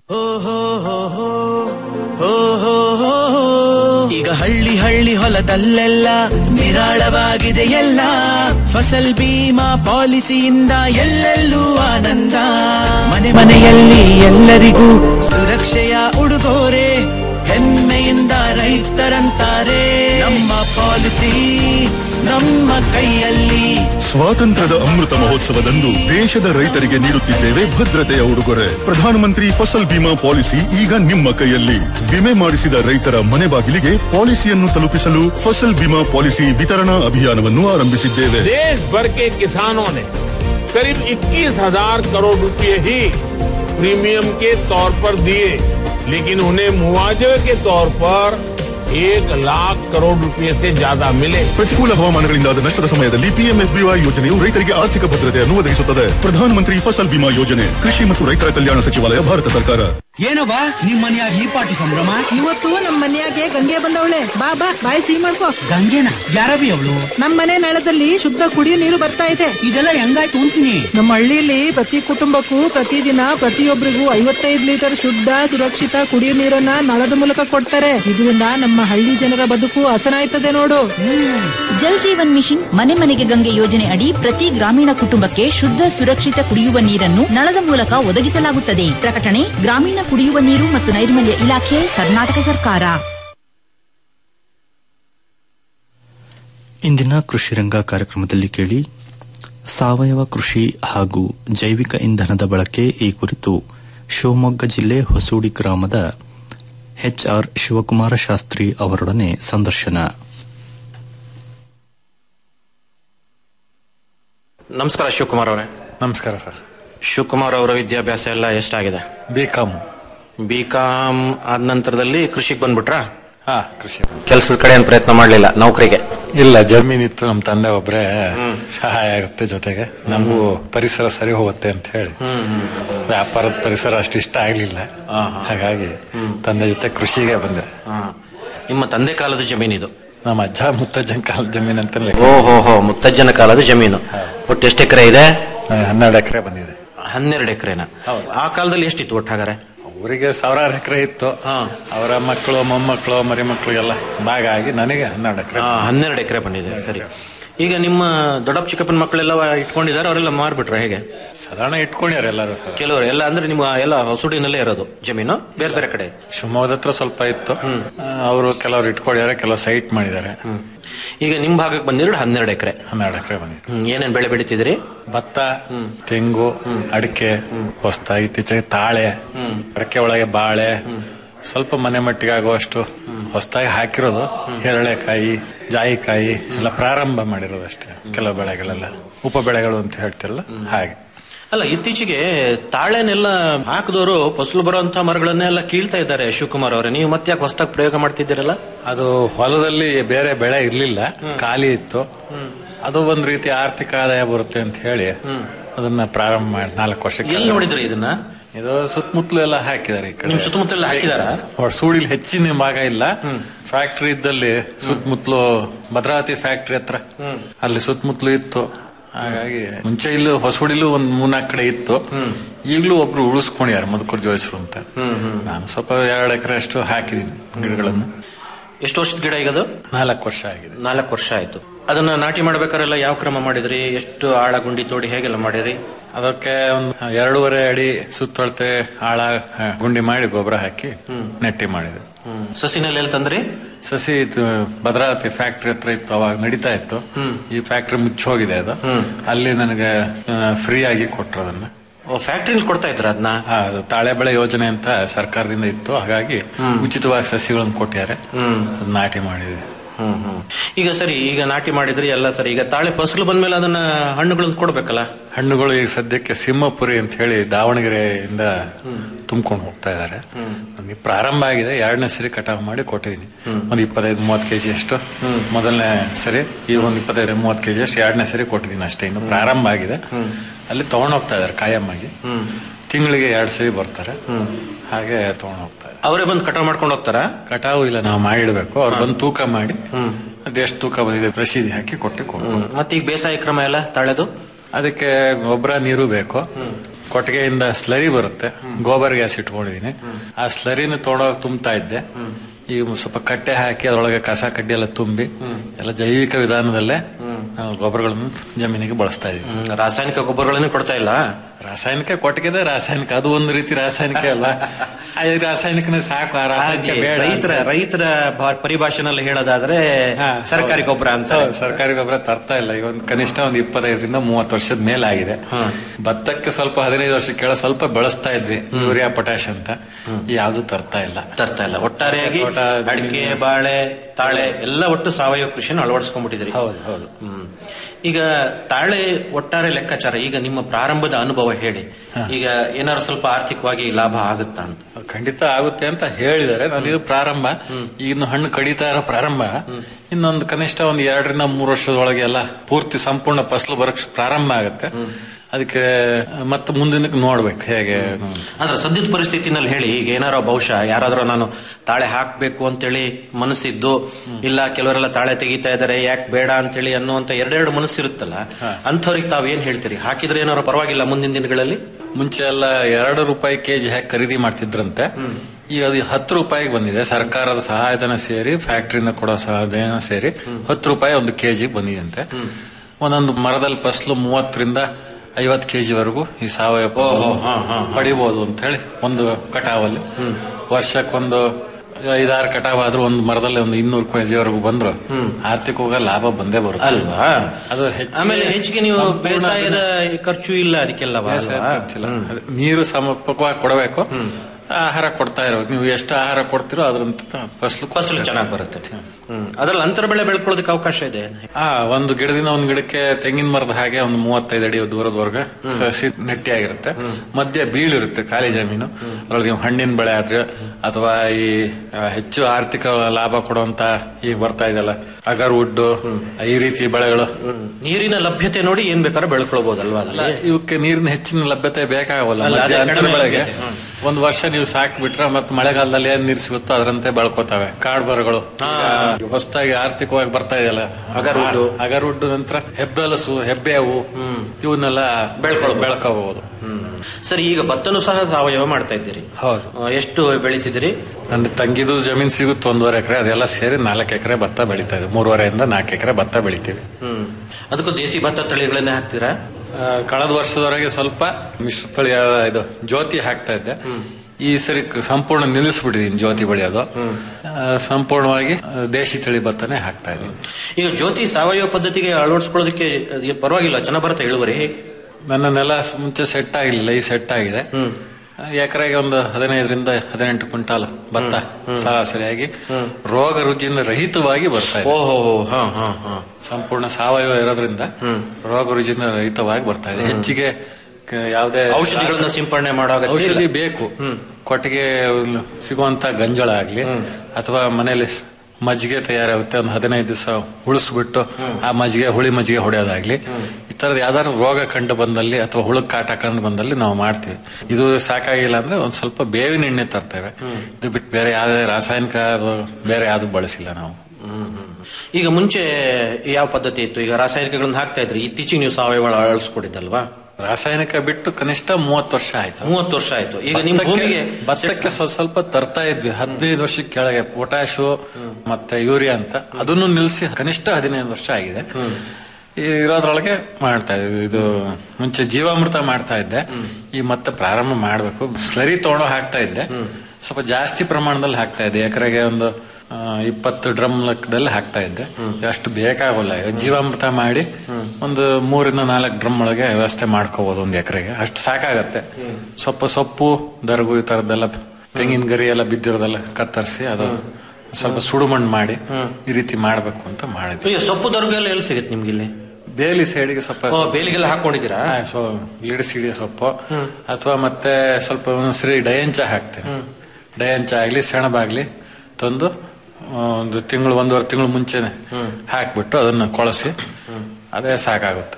ಈಗ ಹಳ್ಳಿ ಹಳ್ಳಿ ಹೊಲದಲ್ಲೆಲ್ಲ ನಿರಾಳವಾಗಿದೆ ಎಲ್ಲ ಫಸಲ್ ಬೀಮಾ ಪಾಲಿಸಿಯಿಂದ ಎಲ್ಲೆಲ್ಲೂ ಆನಂದ ಮನೆ ಮನೆಯಲ್ಲಿ ಎಲ್ಲರಿಗೂ ಸುರಕ್ಷೆಯ ಉಡುಗೊರೆ ಹೆಮ್ಮೆಯಿಂದ ರೈತರಂತಾರೆ ನಮ್ಮ ಪಾಲಿಸಿ ನಮ್ಮ ಕೈಯಲ್ಲಿ
ಸ್ವಾತಂತ್ರ್ಯದ ಅಮೃತ ಮಹೋತ್ಸವದಂದು ದೇಶದ ರೈತರಿಗೆ ನೀಡುತ್ತಿದ್ದೇವೆ ಭದ್ರತೆಯ ಉಡುಗೊರೆ ಪ್ರಧಾನಮಂತ್ರಿ ಫಸಲ್ ಬಿಮಾ ಪಾಲಿಸಿ ಈಗ ನಿಮ್ಮ ಕೈಯಲ್ಲಿ ವಿಮೆ ಮಾಡಿಸಿದ ರೈತರ ಮನೆ ಬಾಗಿಲಿಗೆ ಪಾಲಿಸಿಯನ್ನು ತಲುಪಿಸಲು ಫಸಲ್ ಬಿಮಾ ಪಾಲಿಸಿ ವಿತರಣಾ ಅಭಿಯಾನವನ್ನು ಆರಂಭಿಸಿದ್ದೇವೆ
देश भर के किसानों ने करीब 21,000 करोड़ रुपए ही प्रीमियम के तौर पर दिए लेकिन उन्हें मुआवजे के तौर पर एक लाख करोड़ रुपए से ज्यादा मिले
ಪ್ರತಿಕೂಲ ಹವಾಮಾನಗಳಿಂದಾದ ನಷ್ಟದ ಸಮಯದಲ್ಲಿ ಪಿಎಂಎಫ್ಬಿವೈ ಯೋಜನೆಯು ರೈತರಿಗೆ ಆರ್ಥಿಕ ಭದ್ರತೆಯನ್ನು ಒದಗಿಸುತ್ತದೆ ಪ್ರಧಾನಮಂತ್ರಿ ಫಸಲ್ ಬಿಮಾ ಯೋಜನೆ ಕೃಷಿ ಮತ್ತು ರೈತರ ಕಲ್ಯಾಣ ಸಚಿವಾಲಯ ಭಾರತ ಸರ್ಕಾರ
ಏನವ್ವ ನಿಮ್ ಮನ್ಯಾಗ ಈ ಪಾಟಿ ಸಂಭ್ರಮ
ಇವತ್ತು ನಮ್ ಮನ್ಯಾಗೆ ಗಂಗೆ ಬಂದವಳೆ ಬಾ ಬಾ ಬಾಯಿ ಸಿಹಿ ಮಾಡ್ಕೋ
ಗಂಗೆನ ಯಾರಬಿ ಅವಳು
ನಮ್ ಮನೆ ನಳದಲ್ಲಿ ಶುದ್ಧ ಕುಡಿಯೋ ನೀರು ಬರ್ತಾ ಇದೆ
ಇದೆಲ್ಲ ಹೆಂಗಾಯ್ತು ಅಂತೀನಿ
ನಮ್ಮ ಹಳ್ಳಿಲಿ ಪ್ರತಿ ಕುಟುಂಬಕ್ಕೂ ಪ್ರತಿದಿನ ಪ್ರತಿಯೊಬ್ಬರಿಗೂ ಐವತ್ತೈದು ಲೀಟರ್ ಶುದ್ಧ ಸುರಕ್ಷಿತ ಕುಡಿಯೋ ನೀರನ್ನ ನಳದ ಮೂಲಕ ಕೊಡ್ತಾರೆ ಇದರಿಂದ ನಮ್ಮ ಹಳ್ಳಿ ಜನರ ಬದುಕು ಹಸನಾಯ್ತದೆ ನೋಡು
ಜಲ್ ಜೀವನ್ ಮಿಷನ್ ಮನೆ ಮನೆಗೆ ಗಂಗೆ ಯೋಜನೆ ಅಡಿ ಪ್ರತಿ ಗ್ರಾಮೀಣ ಕುಟುಂಬಕ್ಕೆ ಶುದ್ಧ ಸುರಕ್ಷಿತ ಕುಡಿಯುವ ನೀರನ್ನು ನಳದ ಮೂಲಕ ಒದಗಿಸಲಾಗುತ್ತದೆ ಪ್ರಕಟಣೆ ಗ್ರಾಮೀಣ ಕುಡಿಯುವ ನೀರು ಮತ್ತು ನೈರ್ಮಲ್ಯ ಇಲಾಖೆ ಕರ್ನಾಟಕ ಸರ್ಕಾರ
ಇಂದಿನ ಕೃಷಿ ರಂಗ ಕಾರ್ಯಕ್ರಮದಲ್ಲಿ ಕೇಳಿ ಸಾವಯವ ಕೃಷಿ ಹಾಗೂ ಜೈವಿಕ ಇಂಧನದ ಬಳಕೆ ಈ ಕುರಿತು ಶಿವಮೊಗ್ಗ ಜಿಲ್ಲೆ ಹೊಸೂಡಿ ಗ್ರಾಮದ ಎಚ್ಆರ್ ಶಿವಕುಮಾರ ಶಾಸ್ತ್ರಿ ಅವರೊಡನೆ ಸಂದರ್ಶನ
ನಮಸ್ಕಾರ ಶಿವಕುಮಾರ್ ಅವರೇ
ನಮಸ್ಕಾರ ಸರ್
ಶಿವಕುಮಾರ್ ಅವರ ವಿದ್ಯಾಭ್ಯಾಸ ಎಲ್ಲ ಎಷ್ಟಾಗಿದೆ
ಬಿ ಕಾಮ್
ಬಿ ಕಾಮ್ ಆದ ನಂತರದಲ್ಲಿ ಕೃಷಿಗೆ ಬಂದ್ಬಿಟ್ರಾ
ಹಾ ಕೃಷಿ
ಕೆಲಸದ ಕಡೆ ಏನು ಪ್ರಯತ್ನ ಮಾಡಲಿಲ್ಲ ನೌಕರಿಗೆ
ಇಲ್ಲ ಜಮೀನ್ ಇತ್ತು ನಮ್ಮ ತಂದೆ ಒಬ್ರೆ ಸಹಾಯ ಆಗುತ್ತೆ ಜೊತೆಗೆ ನಮಗೂ ಪರಿಸರ ಸರಿ ಹೋಗುತ್ತೆ ಅಂತ ಹೇಳಿ ವ್ಯಾಪಾರದ ಪರಿಸರ ಅಷ್ಟು ಇಷ್ಟ ಆಗ್ಲಿಲ್ಲ ಹಾಗಾಗಿ ತಂದೆ ಜೊತೆ ಕೃಷಿಗೆ ಬಂದೆ
ನಿಮ್ಮ ತಂದೆ ಕಾಲದ ಜಮೀನಿದು
ನಮ್ಮ ಅಜ್ಜ ಮುತ್ತಜ್ಜನ ಕಾಲದ ಜಮೀನು ಅಂತಲೇ
ಓಹೋ ಹೋ ಮುತ್ತಜ್ಜನ ಕಾಲದ ಜಮೀನು ಒಟ್ಟು ಎಷ್ಟು ಎಕರೆ ಇದೆ
ಹನ್ನೆರಡು ಎಕರೆ ಬಂದಿದೆ
ಹನ್ನೆರಡು ಎಕರೆನ ಆ ಕಾಲದಲ್ಲಿ ಎಷ್ಟಿತ್ತು ಒಟ್ಟು ಹಾಗಾರೆ
ಅವರಿಗೆ ಸಾವಿರಾರು ಎಕರೆ ಇತ್ತು ಅವರ ಮಕ್ಕಳು ಮೊಮ್ಮಕ್ಕಳು ಮರಿ ಮಕ್ಕಳಿಗೆಲ್ಲ ಭಾಗ ಆಗಿ ನನಗೆ ಹನ್ನೆರಡು ಎಕರೆ
ಆ, ಹನ್ನೆರಡು ಎಕರೆ ಬಂದಿದೆ ಸರಿ ಈಗ ನಿಮ್ಮ ದೊಡ್ಡಪ್ಪ ಚಿಕ್ಕಪ್ಪನ ಮಕ್ಕಳೆಲ್ಲ ಇಟ್ಕೊಂಡಿದ್ದಾರೆ ಅವರೆಲ್ಲ ಮಾರ್ಬಿಟ್ರ ಹೇಗೆ
ಸಾಧಾರಣ ಇಟ್ಕೊಂಡಿದ್ದಾರೆ ಎಲ್ಲರೂ
ಕೆಲವರು ಎಲ್ಲ ಅಂದ್ರೆ ನಿಮ್ಮ ಎಲ್ಲ ಹೊಸುಡಿನಲ್ಲೇ ಇರೋದು ಜಮೀನು ಬೇರೆ ಬೇರೆ ಕಡೆ
ಶಿವಮೊಗ್ಗದ ಹತ್ರ ಸ್ವಲ್ಪ ಇತ್ತು ಅವರು ಕೆಲವರು ಇಟ್ಕೊಂಡಿದ್ದಾರೆ ಕೆಲವು ಸೈಟ್ ಮಾಡಿದ್ದಾರೆ
ಈಗ ನಿಮ್ ಭಾಗಕ್ಕೆ ಬಂದಿರೋ ಹನ್ನೆರಡು ಎಕರೆ
ಹನ್ನೆರಡು ಎಕರೆ ಬಂದಿದೆ
ಏನೇನ್ ಬೆಳೆ ಬೆಳಿತಿದ್ರಿ
ಭತ್ತ ತೆಂಗು ಅಡಿಕೆ ಹೊಸ್ತ ಇತ್ತೀಚೆಗೆ ತಾಳೆ ಅಡಿಕೆ ಒಳಗೆ ಬಾಳೆ ಸ್ವಲ್ಪ ಮನೆ ಮಟ್ಟಿಗೆ ಆಗುವಷ್ಟು ಹೊಸದಾಗಿ ಹಾಕಿರೋದು ಹೆರಳೆಕಾಯಿ ಜಾಯಿಕಾಯಿ ಎಲ್ಲ ಪ್ರಾರಂಭ ಮಾಡಿರೋದು ಅಷ್ಟೇ ಕೆಲವು ಬೆಳೆಗಳೆಲ್ಲ ಉಪ ಬೆಳೆಗಳು ಅಂತ ಹೇಳ್ತಿರಲ್ಲ ಹಾಗೆ
ಅಲ್ಲ ಇತ್ತೀಚೆಗೆ ತಾಳೆನೆಲ್ಲ ಹಾಕಿದವರು ಫಸಲು ಬರುವಂತ ಮರಗಳನ್ನೆಲ್ಲ ಕೀಳ್ತಾ ಇದ್ದಾರೆ ಶಿವಕುಮಾರ್ ಅವರೇ ನೀವು ಮತ್ತೆ ಯಾಕೆ ಹೊಸದಾಗಿ ಪ್ರಯೋಗ ಮಾಡ್ತಿದ್ದೀರಲ್ಲ
ಅದು ಹೊಲದಲ್ಲಿ ಬೇರೆ ಬೆಳೆ ಇರ್ಲಿಲ್ಲ ಖಾಲಿ ಇತ್ತು ಅದು ಒಂದ್ ರೀತಿ ಆರ್ಥಿಕ ಆದಾಯ ಬರುತ್ತೆ ಅಂತ ಹೇಳಿ ಅದನ್ನ ಪ್ರಾರಂಭ ಮಾಡಿ ನಾಲ್ಕು ವರ್ಷಕ್ಕೆ
ಎಲ್ಲಿ ನೋಡಿದ್ರಿ ಇದನ್ನ
ಇದು ಸುತ್ತಮುತ್ತಲು ಎಲ್ಲ ಹಾಕಿದ್ದಾರೆ ಈ ಕಡೆ
ನಿಮ್ ಸುತ್ತಮುತ್ತಲೆಲ್ಲ ಹಾಕಿದಾರಾ?
ಹೊರ- ಸೂಡಿಲ್ ಹೆಚ್ಚಿನ ಭಾಗ ಇಲ್ಲ ಫ್ಯಾಕ್ಟರಿ ಇದ್ದಲ್ಲಿ ಸುತ್ತಮುತ್ತಲು ಭದ್ರಾವತಿ ಫ್ಯಾಕ್ಟರಿ ಹತ್ರ ಅಲ್ಲಿ ಸುತ್ತಮುತ್ತಲು ಇತ್ತು ಹಾಗಾಗಿ ಮುಂಚೆ ಇಲ್ಲಿ ಹೊಸೂಡಿಲು ಒಂದ್ ಮೂರ್ನಾಲ್ಕು ಕಡೆ ಇತ್ತು ಈಗಲೂ ಒಬ್ರು ಉಳಿಸ್ಕೊಂಡಿದ್ದಾರೆ ಮಧುಕರ್ ಜೋಯಿಸ್ರು ಅಂತ ನಾನು ಸ್ವಲ್ಪ ಎರಡು ಎಕರೆ ಅಷ್ಟು ಹಾಕಿದೀನಿ ಗಿಡಗಳನ್ನು
ಎಷ್ಟು ವರ್ಷದ ಗಿಡ ಈಗ ಅದು
ನಾಲ್ಕು ವರ್ಷ ಆಗಿದೆ
ನಾಲ್ಕು ವರ್ಷ ಆಯ್ತು ಅದನ್ನ ನಾಟಿ ಮಾಡ್ಬೇಕಾರೆಲ್ಲ ಯಾವ ಕ್ರಮ ಮಾಡಿದ್ರಿ ಎಷ್ಟು ಆಳ ಗುಂಡಿ ತೋಡಿ ಹೇಗೆಲ್ಲ ಮಾಡಿದ್ರಿ
ಅದಕ್ಕೆ ಒಂದು ಎರಡೂವರೆ ಅಡಿ ಸುತ್ತಳತೆ ಆಳ ಆ, ಗುಂಡಿ ಮಾಡಿ ಗೊಬ್ಬರ ಹಾಕಿ ನೆಟ್ಟಿ ಮಾಡಿದೆ
ಸಸಿನಲ್ಲಿ ಎಲ್ಲಿ ತಂದ್ರಿ
ಸಸಿ ಇದು ಭದ್ರಾವತಿ ಫ್ಯಾಕ್ಟ್ರಿ ಹತ್ರ ಇತ್ತು ಅವಾಗ ನಡೀತಾ ಇತ್ತು ಈ ಫ್ಯಾಕ್ಟ್ರಿ ಮುಚ್ಚೋಗಿದೆ ಅದು ಅಲ್ಲಿ ನನಗೆ ಫ್ರೀ ಆಗಿ ಕೊಟ್ರು ಅದನ್ನ
ಫ್ಯಾಕ್ಟ್ರಿಲಿ ಕೊಡ್ತಾ ಇದ್ರ ಅದನ್ನ
ಆ, ಅದು ತಾಳೆ ಬೆಳೆ ಯೋಜನೆ ಅಂತ ಸರ್ಕಾರದಿಂದ ಇತ್ತು ಹಾಗಾಗಿ ಉಚಿತವಾಗಿ ಸಸಿಗಳನ್ನು ಕೊಟ್ಟಿದ್ದಾರೆ ಅದ್ ನಾಟಿ ಮಾಡಿದೆ
ಹ್ಮ್ ಹ್ಮ್ ಈಗ ಸರಿ ಈಗ ನಾಟಿ ಮಾಡಿದ್ರಿ ಎಲ್ಲ ಸರಿ ಈಗ ತಾಳೆ ಫಸಲು ಬಂದ್ಮೇಲೆ ಅದನ್ನ ಹಣ್ಣುಗಳನ್ನ ಕೊಡ್ಬೇಕಲ್ಲ
ಹಣ್ಣುಗಳು ಈಗ ಸದ್ಯಕ್ಕೆ ಸಿಂಹಪುರಿ ಅಂತ ಹೇಳಿ ದಾವಣಗೆರೆಯಿಂದ ತುಂಬ್ಕೊಂಡು ಹೋಗ್ತಾ ಇದ್ದಾರೆ ನಮಗೆ ಪ್ರಾರಂಭ ಆಗಿದೆ ಎರಡನೇ ಸರಿ ಕಟಾವು ಮಾಡಿ ಕೊಟ್ಟಿದ್ದೀನಿ ಒಂದು ಇಪ್ಪತ್ತೈದು ಮೂವತ್ತು ಕೆಜಿ ಅಷ್ಟು ಮೊದಲನೇ ಸರಿ ಈ ಒಂದು ಇಪ್ಪತ್ತೈದು ಮೂವತ್ತು ಕೆಜಿ ಅಷ್ಟು ಎರಡನೇ ಸರಿ ಕೊಟ್ಟಿದ್ದೀನಿ ಅಷ್ಟೇ ಇನ್ನು ಪ್ರಾರಂಭ ಆಗಿದೆ ಅಲ್ಲಿ ತಗೊಂಡು ಹೋಗ್ತಾ ಇದ್ದಾರೆ ಕಾಯಮ್ಮಾಗಿ ತಿಂಗಳಿಗೆ ಎರಡು ಸರಿ ಬರ್ತಾರೆ ಹಾಗೆ ತಗೊಂಡು ಹೋಗ್ತಾ ಇದ್ದಾರೆ
ಅವರೇ ಬಂದು ಕಟಾವ್ ಮಾಡ್ಕೊಂಡು ಹೋಗ್ತಾರ
ಕಟಾವು ಇಲ್ಲ ನಾವು ಮಾಡಿಡ್ಬೇಕು ಅವ್ರು ಬಂದು ತೂಕ ಮಾಡಿ ಅದೆಷ್ಟು ತೂಕ ಬಂದಿದೆ ರಸೀದಿ ಹಾಕಿ ಕೊಟ್ಟು ಕೊಡು
ಮತ್ತೆ ಈಗ ಬೇಸಾಯ ಕ್ರಮ ಎಲ್ಲ ತಾಳೆದು
ಅದಕ್ಕೆ ಗೊಬ್ಬರ ನೀರು ಬೇಕು ಕೊಟ್ಟಿಗೆಯಿಂದ ಸ್ಲರಿ ಬರುತ್ತೆ ಗೋಬರ್ ಗ್ಯಾಸ್ ಇಟ್ಕೊಂಡಿದೀನಿ ಆ ಸ್ಲರಿನ ತೊಗೊಂಡೋಗಿ ತುಂಬ್ತಾ ಇದ್ದೆ ಈಗ ಸ್ವಲ್ಪ ಕಟ್ಟೆ ಹಾಕಿ ಅದರೊಳಗೆ ಕಸ ಕಡ್ಡಿ ಎಲ್ಲ ತುಂಬಿ ಎಲ್ಲ ಜೈವಿಕ ವಿಧಾನದಲ್ಲೇ ನಾವು ಗೊಬ್ಬರಗಳನ್ನು ಜಮೀನಿಗೆ ಬಳಸ್ತಾ ಇದೀವಿ
ಹ್ಮ್, ರಾಸಾಯನಿಕ ಗೊಬ್ಬರಗಳನ್ನ ಕೊಡ್ತಾ ಇಲ್ಲ
ರಾಸಾಯನಿಕ ಕೊಟ್ಟಿಗೆದೆ ರಾಸಾಯನಿಕ ಅದು ಒಂದು ರೀತಿ ರಾಸಾಯನಿಕ ಅಲ್ಲ ಆ ಈ ರಾಸಾಯನಿಕನೇ ಸಾಕು ಆ ರಾಸಾಯನಿಕ
ಹಾಗೆ
ಬೇಡ
ರೈತರ ರೈತರ ಭಾ- ಪರಿಭಾಷೆನಲ್ಲಿ ಹೇಳೋದಾದ್ರೆ ಸರ್ಕಾರಿ ಗೊಬ್ಬರ ಅಂತ
ಹೌದು, ಸರ್ಕಾರಿ ಗೊಬ್ಬರ ತರ್ತಾ ಇಲ್ಲ ಈಗ ಒಂದು ಕನಿಷ್ಠ ಒಂದು ಇಪ್ಪತ್ತೈದರಿಂದ ಮೂವತ್ತು ವರ್ಷದ ಮೇಲಾಗಿದೆ ಭತ್ತಕ್ಕೆ ಸ್ವಲ್ಪ ಹದಿನೈದು ವರ್ಷ ಕೆಳ ಸ್ವಲ್ಪ ಬೆಳೆಸ್ತಾ ಇದ್ವಿ ಯೂರಿಯಾ ಪೊಟ್ಯಾಶ್ ಅಂತ ಯಾವ್ದು ತರ್ತಾ ಇಲ್ಲ
ತರ್ತಾ ಇಲ್ಲ ಒಟ್ಟಾರೆಯಾಗಿ ಅಡಿಕೆ ಬಾಳೆ ತಾಳೆ ಎಲ್ಲ ಒಟ್ಟು ಸಾವಯವ ಕೃಷಿಯನ್ನು ಅಳವಡಿಸ್ಕೊಂಡ್ಬಿಟ್ಟಿದ್ರಿ
ಹೌದು ಹೌದು
ಹ್ಮ್. ಈಗ ತಾಳೆ ಒಟ್ಟಾರೆ ಲೆಕ್ಕಾಚಾರ ಈಗ ನಿಮ್ಮ ಪ್ರಾರಂಭದ ಅನುಭವ ಹೇಳಿ ಈಗ ಏನಾದ್ರು ಸ್ವಲ್ಪ ಆರ್ಥಿಕವಾಗಿ ಲಾಭ ಆಗುತ್ತಾ ಅಂತ
ಅದು ಖಂಡಿತ ಆಗುತ್ತೆ ಅಂತ ಹೇಳಿದ್ದಾರೆ ನಾನು ಇದು ಪ್ರಾರಂಭ ಇನ್ನು ಹಣ್ಣು ಕಡಿತಾ ಇರೋ ಪ್ರಾರಂಭ ಇನ್ನೊಂದು ಕನಿಷ್ಠ ಒಂದು ಎರಡರಿಂದ ಮೂರು ವರ್ಷದೊಳಗೆ ಎಲ್ಲ ಪೂರ್ತಿ ಸಂಪೂರ್ಣ ಫಸಲು ಬರಕ್ ಪ್ರಾರಂಭ ಆಗುತ್ತೆ ಅದಕ್ಕೆ ಮತ್ತೆ ಮುಂದಿನಕ್ಕೆ ನೋಡ್ಬೇಕು ಹೇಗೆ
ಅಂದ್ರೆ ಸದ್ಯದ ಪರಿಸ್ಥಿತಿನಲ್ಲಿ ಹೇಳಿ ಈಗ ಏನಾರೋ ಬಹುಶಃ ಯಾರಾದ್ರೂ ನಾನು ತಾಳೆ ಹಾಕ್ಬೇಕು ಅಂತೇಳಿ ಮನಸ್ಸಿದ್ದು ಇಲ್ಲ ಕೆಲವರೆಲ್ಲ ತಾಳೆ ತೆಗಿತಾ ಇದಾರೆ ಯಾಕೆ ಬೇಡ ಅಂತೇಳಿ ಅನ್ನುವಂತ ಎರಡೆರಡು ಮನಸ್ಸಿರುತ್ತಲ್ಲ ಅಂಥವ್ರಿಗೆ ತಾವ್ ಏನ್ ಹೇಳ್ತೀರಿ ಹಾಕಿದ್ರೆ ಏನಾರೋ ಪರವಾಗಿಲ್ಲ ಮುಂದಿನ ದಿನಗಳಲ್ಲಿ
ಮುಂಚೆ ಎಲ್ಲ ಎರಡು ರೂಪಾಯಿ ಕೆಜಿ ಹಾಕಿ ಖರೀದಿ ಮಾಡ್ತಿದ್ರಂತೆ ಈಗ ಅದು ಹತ್ತು ರೂಪಾಯಿಗೆ ಬಂದಿದೆ ಸರ್ಕಾರದ ಸಹಾಯಧನ ಸೇರಿ ಫ್ಯಾಕ್ಟ್ರಿನ ಕೊಡೋ ಸಹಾಯಧನ ಸೇರಿ ಹತ್ತು ರೂಪಾಯಿ ಒಂದು ಕೆಜಿ ಬಂದಿದೆ ಒಂದೊಂದು ಮರದಲ್ಲಿ ಫಸಲು ಮೂವತ್ತರಿಂದ ಐವತ್ತು ಕೆಜಿ ವರೆಗೂ ಈ ಸಾವಯವ ಪಡಿಬಹುದು ಅಂತ ಹೇಳಿ ಒಂದು ಕಟಾವಲ್ಲಿ ವರ್ಷಕ್ಕೊಂದು ಐದಾರು ಕಟಾವ್ ಆದ್ರೂ ಒಂದು ಮರದಲ್ಲಿ ಒಂದು ಇನ್ನೂರು ಕೆಜಿ ವರೆಗೂ ಬಂದ್ರು ಆರ್ಥಿಕವಾಗಿ ಲಾಭ ಬಂದೇ ಬರುತ್ತೆ
ಅಲ್ವಾ
ಅದು ಹೆಚ್ಚಿಗೆ-
ಆಮೇಲೆ ಹೆಚ್ಚಿಗೆ ನೀವು
ಸಂಪೂರ್ಣ
ಬೇಸಾಯದ ಖರ್ಚು ಇಲ್ಲ ಅದಕ್ಕೆಲ್ಲ
ಬೇಸಾಯ ಖರ್ಚಿಲ್ಲ. ಅದೇ ನೀರು ಸಮರ್ಪಕವಾಗಿ ಕೊಡಬೇಕು ಆಹಾರ ಕೊಡ್ತಾ ಇರ್ಬೇಕು ನೀವು ಎಷ್ಟು ಆಹಾರ ಕೊಡ್ತೀರೋ ಅದ್ರಂತ ಫಸಲು
ಫಸಲು ಚೆನ್ನಾಗಿ ಬರುತ್ತೆ ಹ್ಮ್. ಅದ್ರಲ್ಲಿ ಅಂತರ ಬೆಳೆ ಬೆಳ್ಕೊಳ್ಳೋದಕ್ಕೆ ಅವಕಾಶ ಇದೆ
ಆ ಒಂದು ಗಿಡದಿಂದ ಒಂದು ಗಿಡಕ್ಕೆ ತೆಂಗಿನ ಮರದ ಹಾಗೆ ಒಂದು ಮೂವತ್ತೈದು ಅಡಿ ದೂರದವರೆಗೆ ಸಸಿ ನೆಟ್ಟಿ ಆಗಿರುತ್ತೆ ಮಧ್ಯೆ ಬೀಳಿರುತ್ತೆ ಖಾಲಿ ಜಮೀನು ಅದ್ರೊಳಗೆ ನೀವು ಹಣ್ಣಿನ ಬೆಳೆ ಆದ್ರೆ ಅಥವಾ ಈ ಆ, ಹೆಚ್ಚು ಆರ್ಥಿಕ ಲಾಭ ಕೊಡುವಂತ ಈಗ ಬರ್ತಾ ಇದೆಲ್ಲ ಅಗರ್ವುಡ್ ಈ ರೀತಿ ಬೆಳೆಗಳು
ನೀರಿನ ಲಭ್ಯತೆ ನೋಡಿ ಏನ್ ಬೇಕಾದ್ರೂ ಬೆಳ್ಕೊಳ್ಬಹುದಲ್ವಾ
ಅಲ್ಲ
ಅಲ್ಲಿ
ಇವಕ್ಕೆ ನೀರಿನ ಹೆಚ್ಚಿನ ಲಭ್ಯತೆ ಬೇಕಾಗಲ್ಲ
ಅಲ್ಲ, ಅದೇ
ಮಧ್ಯ ಅಂತರ
ಕಡಿಮೆ
ಬೆಳೆಗೆ
ಲಭ್ಯತೆ, ಹ್ಮ್.
ಒಂದ್ ವರ್ಷ ನೀವು ಸಾಕ್ಬಿಟ್ರೆ ಮತ್ತೆ ಮಳೆಗಾಲದಲ್ಲಿ ಏನ್ ನೀರು ಸಿಗುತ್ತೋ ಅದರಂತೆ ಬೆಳ್ಕೋತಾವೆ ಕಾಡು ಮರಗಳು ಹೊಸದಾಗಿ ಆರ್ಥಿಕವಾಗಿ ಬರ್ತಾ ಇದೆಯಲ್ಲ
ಅಗರ್ವುಡ್ಡು.
ಅಗರ್ವುಡ್ ನಂತರ ಹೆಬ್ಬೆಲಸು ಹೆಬ್ಬೇವು ಇವನ್ನೆಲ್ಲ ಬೆಳ್ಕೊಳ್ ಬೆಳ್ಕೋಬಹುದು
ಸರ್ ಈಗ ಭತ್ತನೂ ಸಹ ಸಾವಯವ ಮಾಡ್ತಾ ಇದ್ದೀರಿ
ಹೌದು
ಆ, ಎಷ್ಟು ಬೆಳಿತಿದ್ದೀರಿ
ನನ್ನ ತಂಗಿದು ಜಮೀನ್ ಸಿಗುತ್ತೆ ಒಂದೂವರೆ ಎಕರೆ ಅದೆಲ್ಲ ಸೇರಿ ನಾಲ್ಕು ಎಕರೆ ಭತ್ತ ಬೆಳೀತಾ ಇದೆ ಮೂರುವರೆಯಿಂದ ನಾಲ್ಕು ಎಕರೆ ಭತ್ತ ಬೆಳಿತೀವಿ
ಹ್ಮ್ ಅದಕ್ಕೂ ದೇಸಿ ಭತ್ತ ತಳಿಗಳನ್ನೇ ಹಾಕ್ತೀರಾ
ಆ, ಕಳೆದ ವರ್ಷದವರೆಗೆ ಸ್ವಲ್ಪ ಮಿಶ್ರ ತಳಿಯ ಇದು ಜ್ಯೋತಿ ಹಾಕ್ತಾ ಇದ್ದೆ ಈ ಸರಿ ಕ- ಸಂಪೂರ್ಣ ನಿಲ್ಲಿಸ್ಬಿಟ್ಟಿದೀನಿ ಜ್ಯೋತಿ ಬೆಳೆಯೋದು ಆ, ಸಂಪೂರ್ಣವಾಗಿ ಆ, ದೇಶಿ ತಳಿ ಭತ್ತನೇ ಹಾಕ್ತಾ ಇದ್ದೀನಿ
ಈಗ ಜ್ಯೋತಿ ಸಾವಯವ ಪದ್ಧತಿಗೆ ಅಳವಡಿಸ್ಕೊಳ್ಳೋದಕ್ಕೆ ಅದು ಪರವಾಗಿಲ್ಲ ಚೆನ್ನಾಗ್ ಬರುತ್ತೆ ಇಳುವರಿ ಹೇಗೆ
ನನ್ನ ನೆಲ ಸ- ಮುಂಚೆ ಸೆಟ್ ಆಗಿರ್ಲಿಲ್ಲ ಈ ಸೆಟ್ ಆಗಿದೆ ಆ, ಎಕರೆಗೆ ಒಂದು ಹದಿನೈದರಿಂದ ಹದಿನೆಂಟು ಕ್ವಿಂಟಾಲ್ ಭತ್ತ ಸರಾಸರಿಯಾಗಿ ರೋಗ ರುಜಿನ ರಹಿತವಾಗಿ ಬರ್ತಾ ಇದೆ
ಓಹೋ ಹಾ ಹಾ ಹಾ
ಸಂಪೂರ್ಣ ಸಾವಯವ ಇರೋದ್ರಿಂದ ರೋಗ ರುಜಿನ ರಹಿತವಾಗಿ ಬರ್ತಾ ಇದೆ ಹೆಚ್ಚಿಗೆ ಕ- ಯಾವುದೇ
ಔಷಧಿಗಳನ್ನ ಸಿಂಪಡಣೆ ಮಾಡೋ ಅಗತ್ಯ ಇಲ್ಲ.
ಔಷಧಿ ಬೇಕು ಕೊಟ್ಟಿಗೆ ಸಿಗುವಂತ ಗಂಜಳ ಆಗ್ಲಿ ಅಥವಾ ಮನೇಲಿ ಸ್- ಮಜ್ಜಿಗೆ ತಯಾರಾಗುತ್ತೆ ಒಂದು ಹದಿನೈದು ದಿವಸ ಉಳಿಸ್ಬಿಟ್ಟು ಆ ಮಜ್ಜಿಗೆ ಹುಳಿ ಮಜ್ಜಿಗೆ ಹೊಡೆಯೋದಾಗ್ಲಿ ಈ ತರದ ಯಾವ್ದಾದ್ರು ರೋಗ ಕಂಡು ಬಂದಲ್ಲಿ ಅಥವಾ ಹುಳಕ್ ಕಾಟ ಕಂಡು ಬಂದಲ್ಲಿ ನಾವು ಮಾಡ್ತೀವಿ ಇದು ಸಾಕಾಗಿಲ್ಲ ಅಂದ್ರೆ ಒಂದ್ ಸ್ವಲ್ಪ ಬೇವಿನ ಎಣ್ಣೆ ತರ್ತೇವೆ ಇದು ಬಿಟ್ಟು ಬೇರೆ ಯಾವುದೇ ರಾಸಾಯನಿಕ ಅಥವಾ ಬೇರೆ ಯಾವ್ದು ಬಳಸಿಲ್ಲ ನಾವು
ಈಗ ಮುಂಚೆ ಯಾವ ಪದ್ಧತಿ ಇತ್ತು ಈಗ ರಾಸಾಯನಿಕಗಳನ್ನ ಹಾಕ್ತಾ ಇದ್ರಿ ಇತ್ತೀಚೆಗೆ ನೀವು ಸಾವಯವ ಅಳವಡಿಸ್ಕೊಂಡಿದ್ದಲ್ವಾ
ರಾಸಾಯನಿಕ ಬಿಟ್ಟು ಕನಿಷ್ಠ ಮೂವತ್ತು ವರ್ಷ ಆಯ್ತು
ಮೂವತ್ತು ವರ್ಷ ಆಯ್ತು ಈಗ ನಿಮ್
ಭತ್ತಕ್ಕೆ-
ಭೂಮಿಗೆ
ಭತ್ತಕ್ಕೆ ಸ್ವಲ್ಪ ಸ್ವಲ್ಪ ತರ್ತಾ ಇದ್ವಿ ಹದಿನೈದು ವರ್ಷಕ್ಕೆ ಕೆಳಗೆ ಪೊಟ್ಯಾಶು ಮತ್ತೆ ಯೂರಿಯಾ ಅಂತ ಅದನ್ನು ನಿಲ್ಲಿಸಿ ಕನಿಷ್ಠ ಹದಿನೈದು ವರ್ಷ ಆಗಿದೆ ಈ ಇರೋದ್ರೊಳಗೆ ಮಾಡ್ತಾ ಇದ್ವಿ ಇದು ಮುಂಚೆ ಜೀವಾಮೃತ ಮಾಡ್ತಾ ಇದ್ದೆ ಈ ಮತ್ತೆ ಪ್ರಾರಂಭ ಮಾಡ್ಬೇಕು ಸ್ಲರಿ ತಗೊಂಡು ಹಾಕ್ತಾ ಇದ್ದೆ ಸ್ವಲ್ಪ ಜಾಸ್ತಿ ಪ್ರಮಾಣದಲ್ಲಿ ಹಾಕ್ತಾ ಇದ್ದೆ ಎಕರೆಗೆ ಒಂದು ಆ, ಇಪ್ಪತ್ತು ಡ್ರಮ್ ಲೆಕ್ಕದಲ್ಲಿ ಹಾಕ್ತಾ ಇದ್ದೆ ಅಷ್ಟು ಬೇಕಾಗಲ್ಲ ಈಗ ಜೀವಾಮೃತ ಮಾಡಿ ಒಂದು ಮೂರಿಂದ ನಾಲ್ಕು ಡ್ರಮ್ ಒಳಗೆ ವ್ಯವಸ್ಥೆ ಮಾಡ್ಕೋಬಹುದು ಒಂದು ಎಕರೆಗೆ ಅಷ್ಟು ಸಾಕಾಗತ್ತೆ ಸ್ವಲ್ಪ ಸೊಪ್ಪು ದರಗು ಈ ತರದ್ದೆಲ್ಲ ತೆಂಗಿನ ಗರಿ ಎಲ್ಲ ಬಿದ್ದಿರೋದೆಲ್ಲ ಕತ್ತರಿಸಿ ಅದು ಸ್ವಲ್ಪ ಸುಡು ಮಣ್ಣು ಮಾಡಿ ಈ ರೀತಿ ಮಾಡ್ಬೇಕು ಅಂತ ಮಾಡಿದ್ವಿ
ಈಗ ಸೊಪ್ಪು ದೊರಗ ಎಲ್ಲ ಎಲ್ಲಿ ಸಿಗುತ್ತೆ ನಿಮ್ಗೆ ಇಲ್ಲಿ
ಬೇಲಿ ಸೈಡಿಗೆ ಸ್ವಲ್ಪ
ಓ, ಬೇಲಿಗೆಲ್ಲ ಹಾಕೊಂಡಿದ್ದೀರಾ
ಹಾ, ಸೊ ಗಿಡಸಿಡಿ ಸೊಪ್ಪು ಅಥವಾ ಮತ್ತೆ ಸ್ವಲ್ಪ ಒಂದ್ಸರಿ ಡಯಂಚ ಹಾಕ್ತೇನೆ ಡಯಂಚ ಆಗ್ಲಿ ಸೆಣಬಾಗ್ಲಿ ತಂದು ಆ, ಒಂದು ತಿಂಗಳು ಒಂದೂವರೆ ತಿಂಗಳು ಮುಂಚೆನೆ ಹಾಕ್ಬಿಟ್ಟು ಅದನ್ನ ಕೊಳಸಿ ಅದೇ ಸಾಕಾಗುತ್ತೆ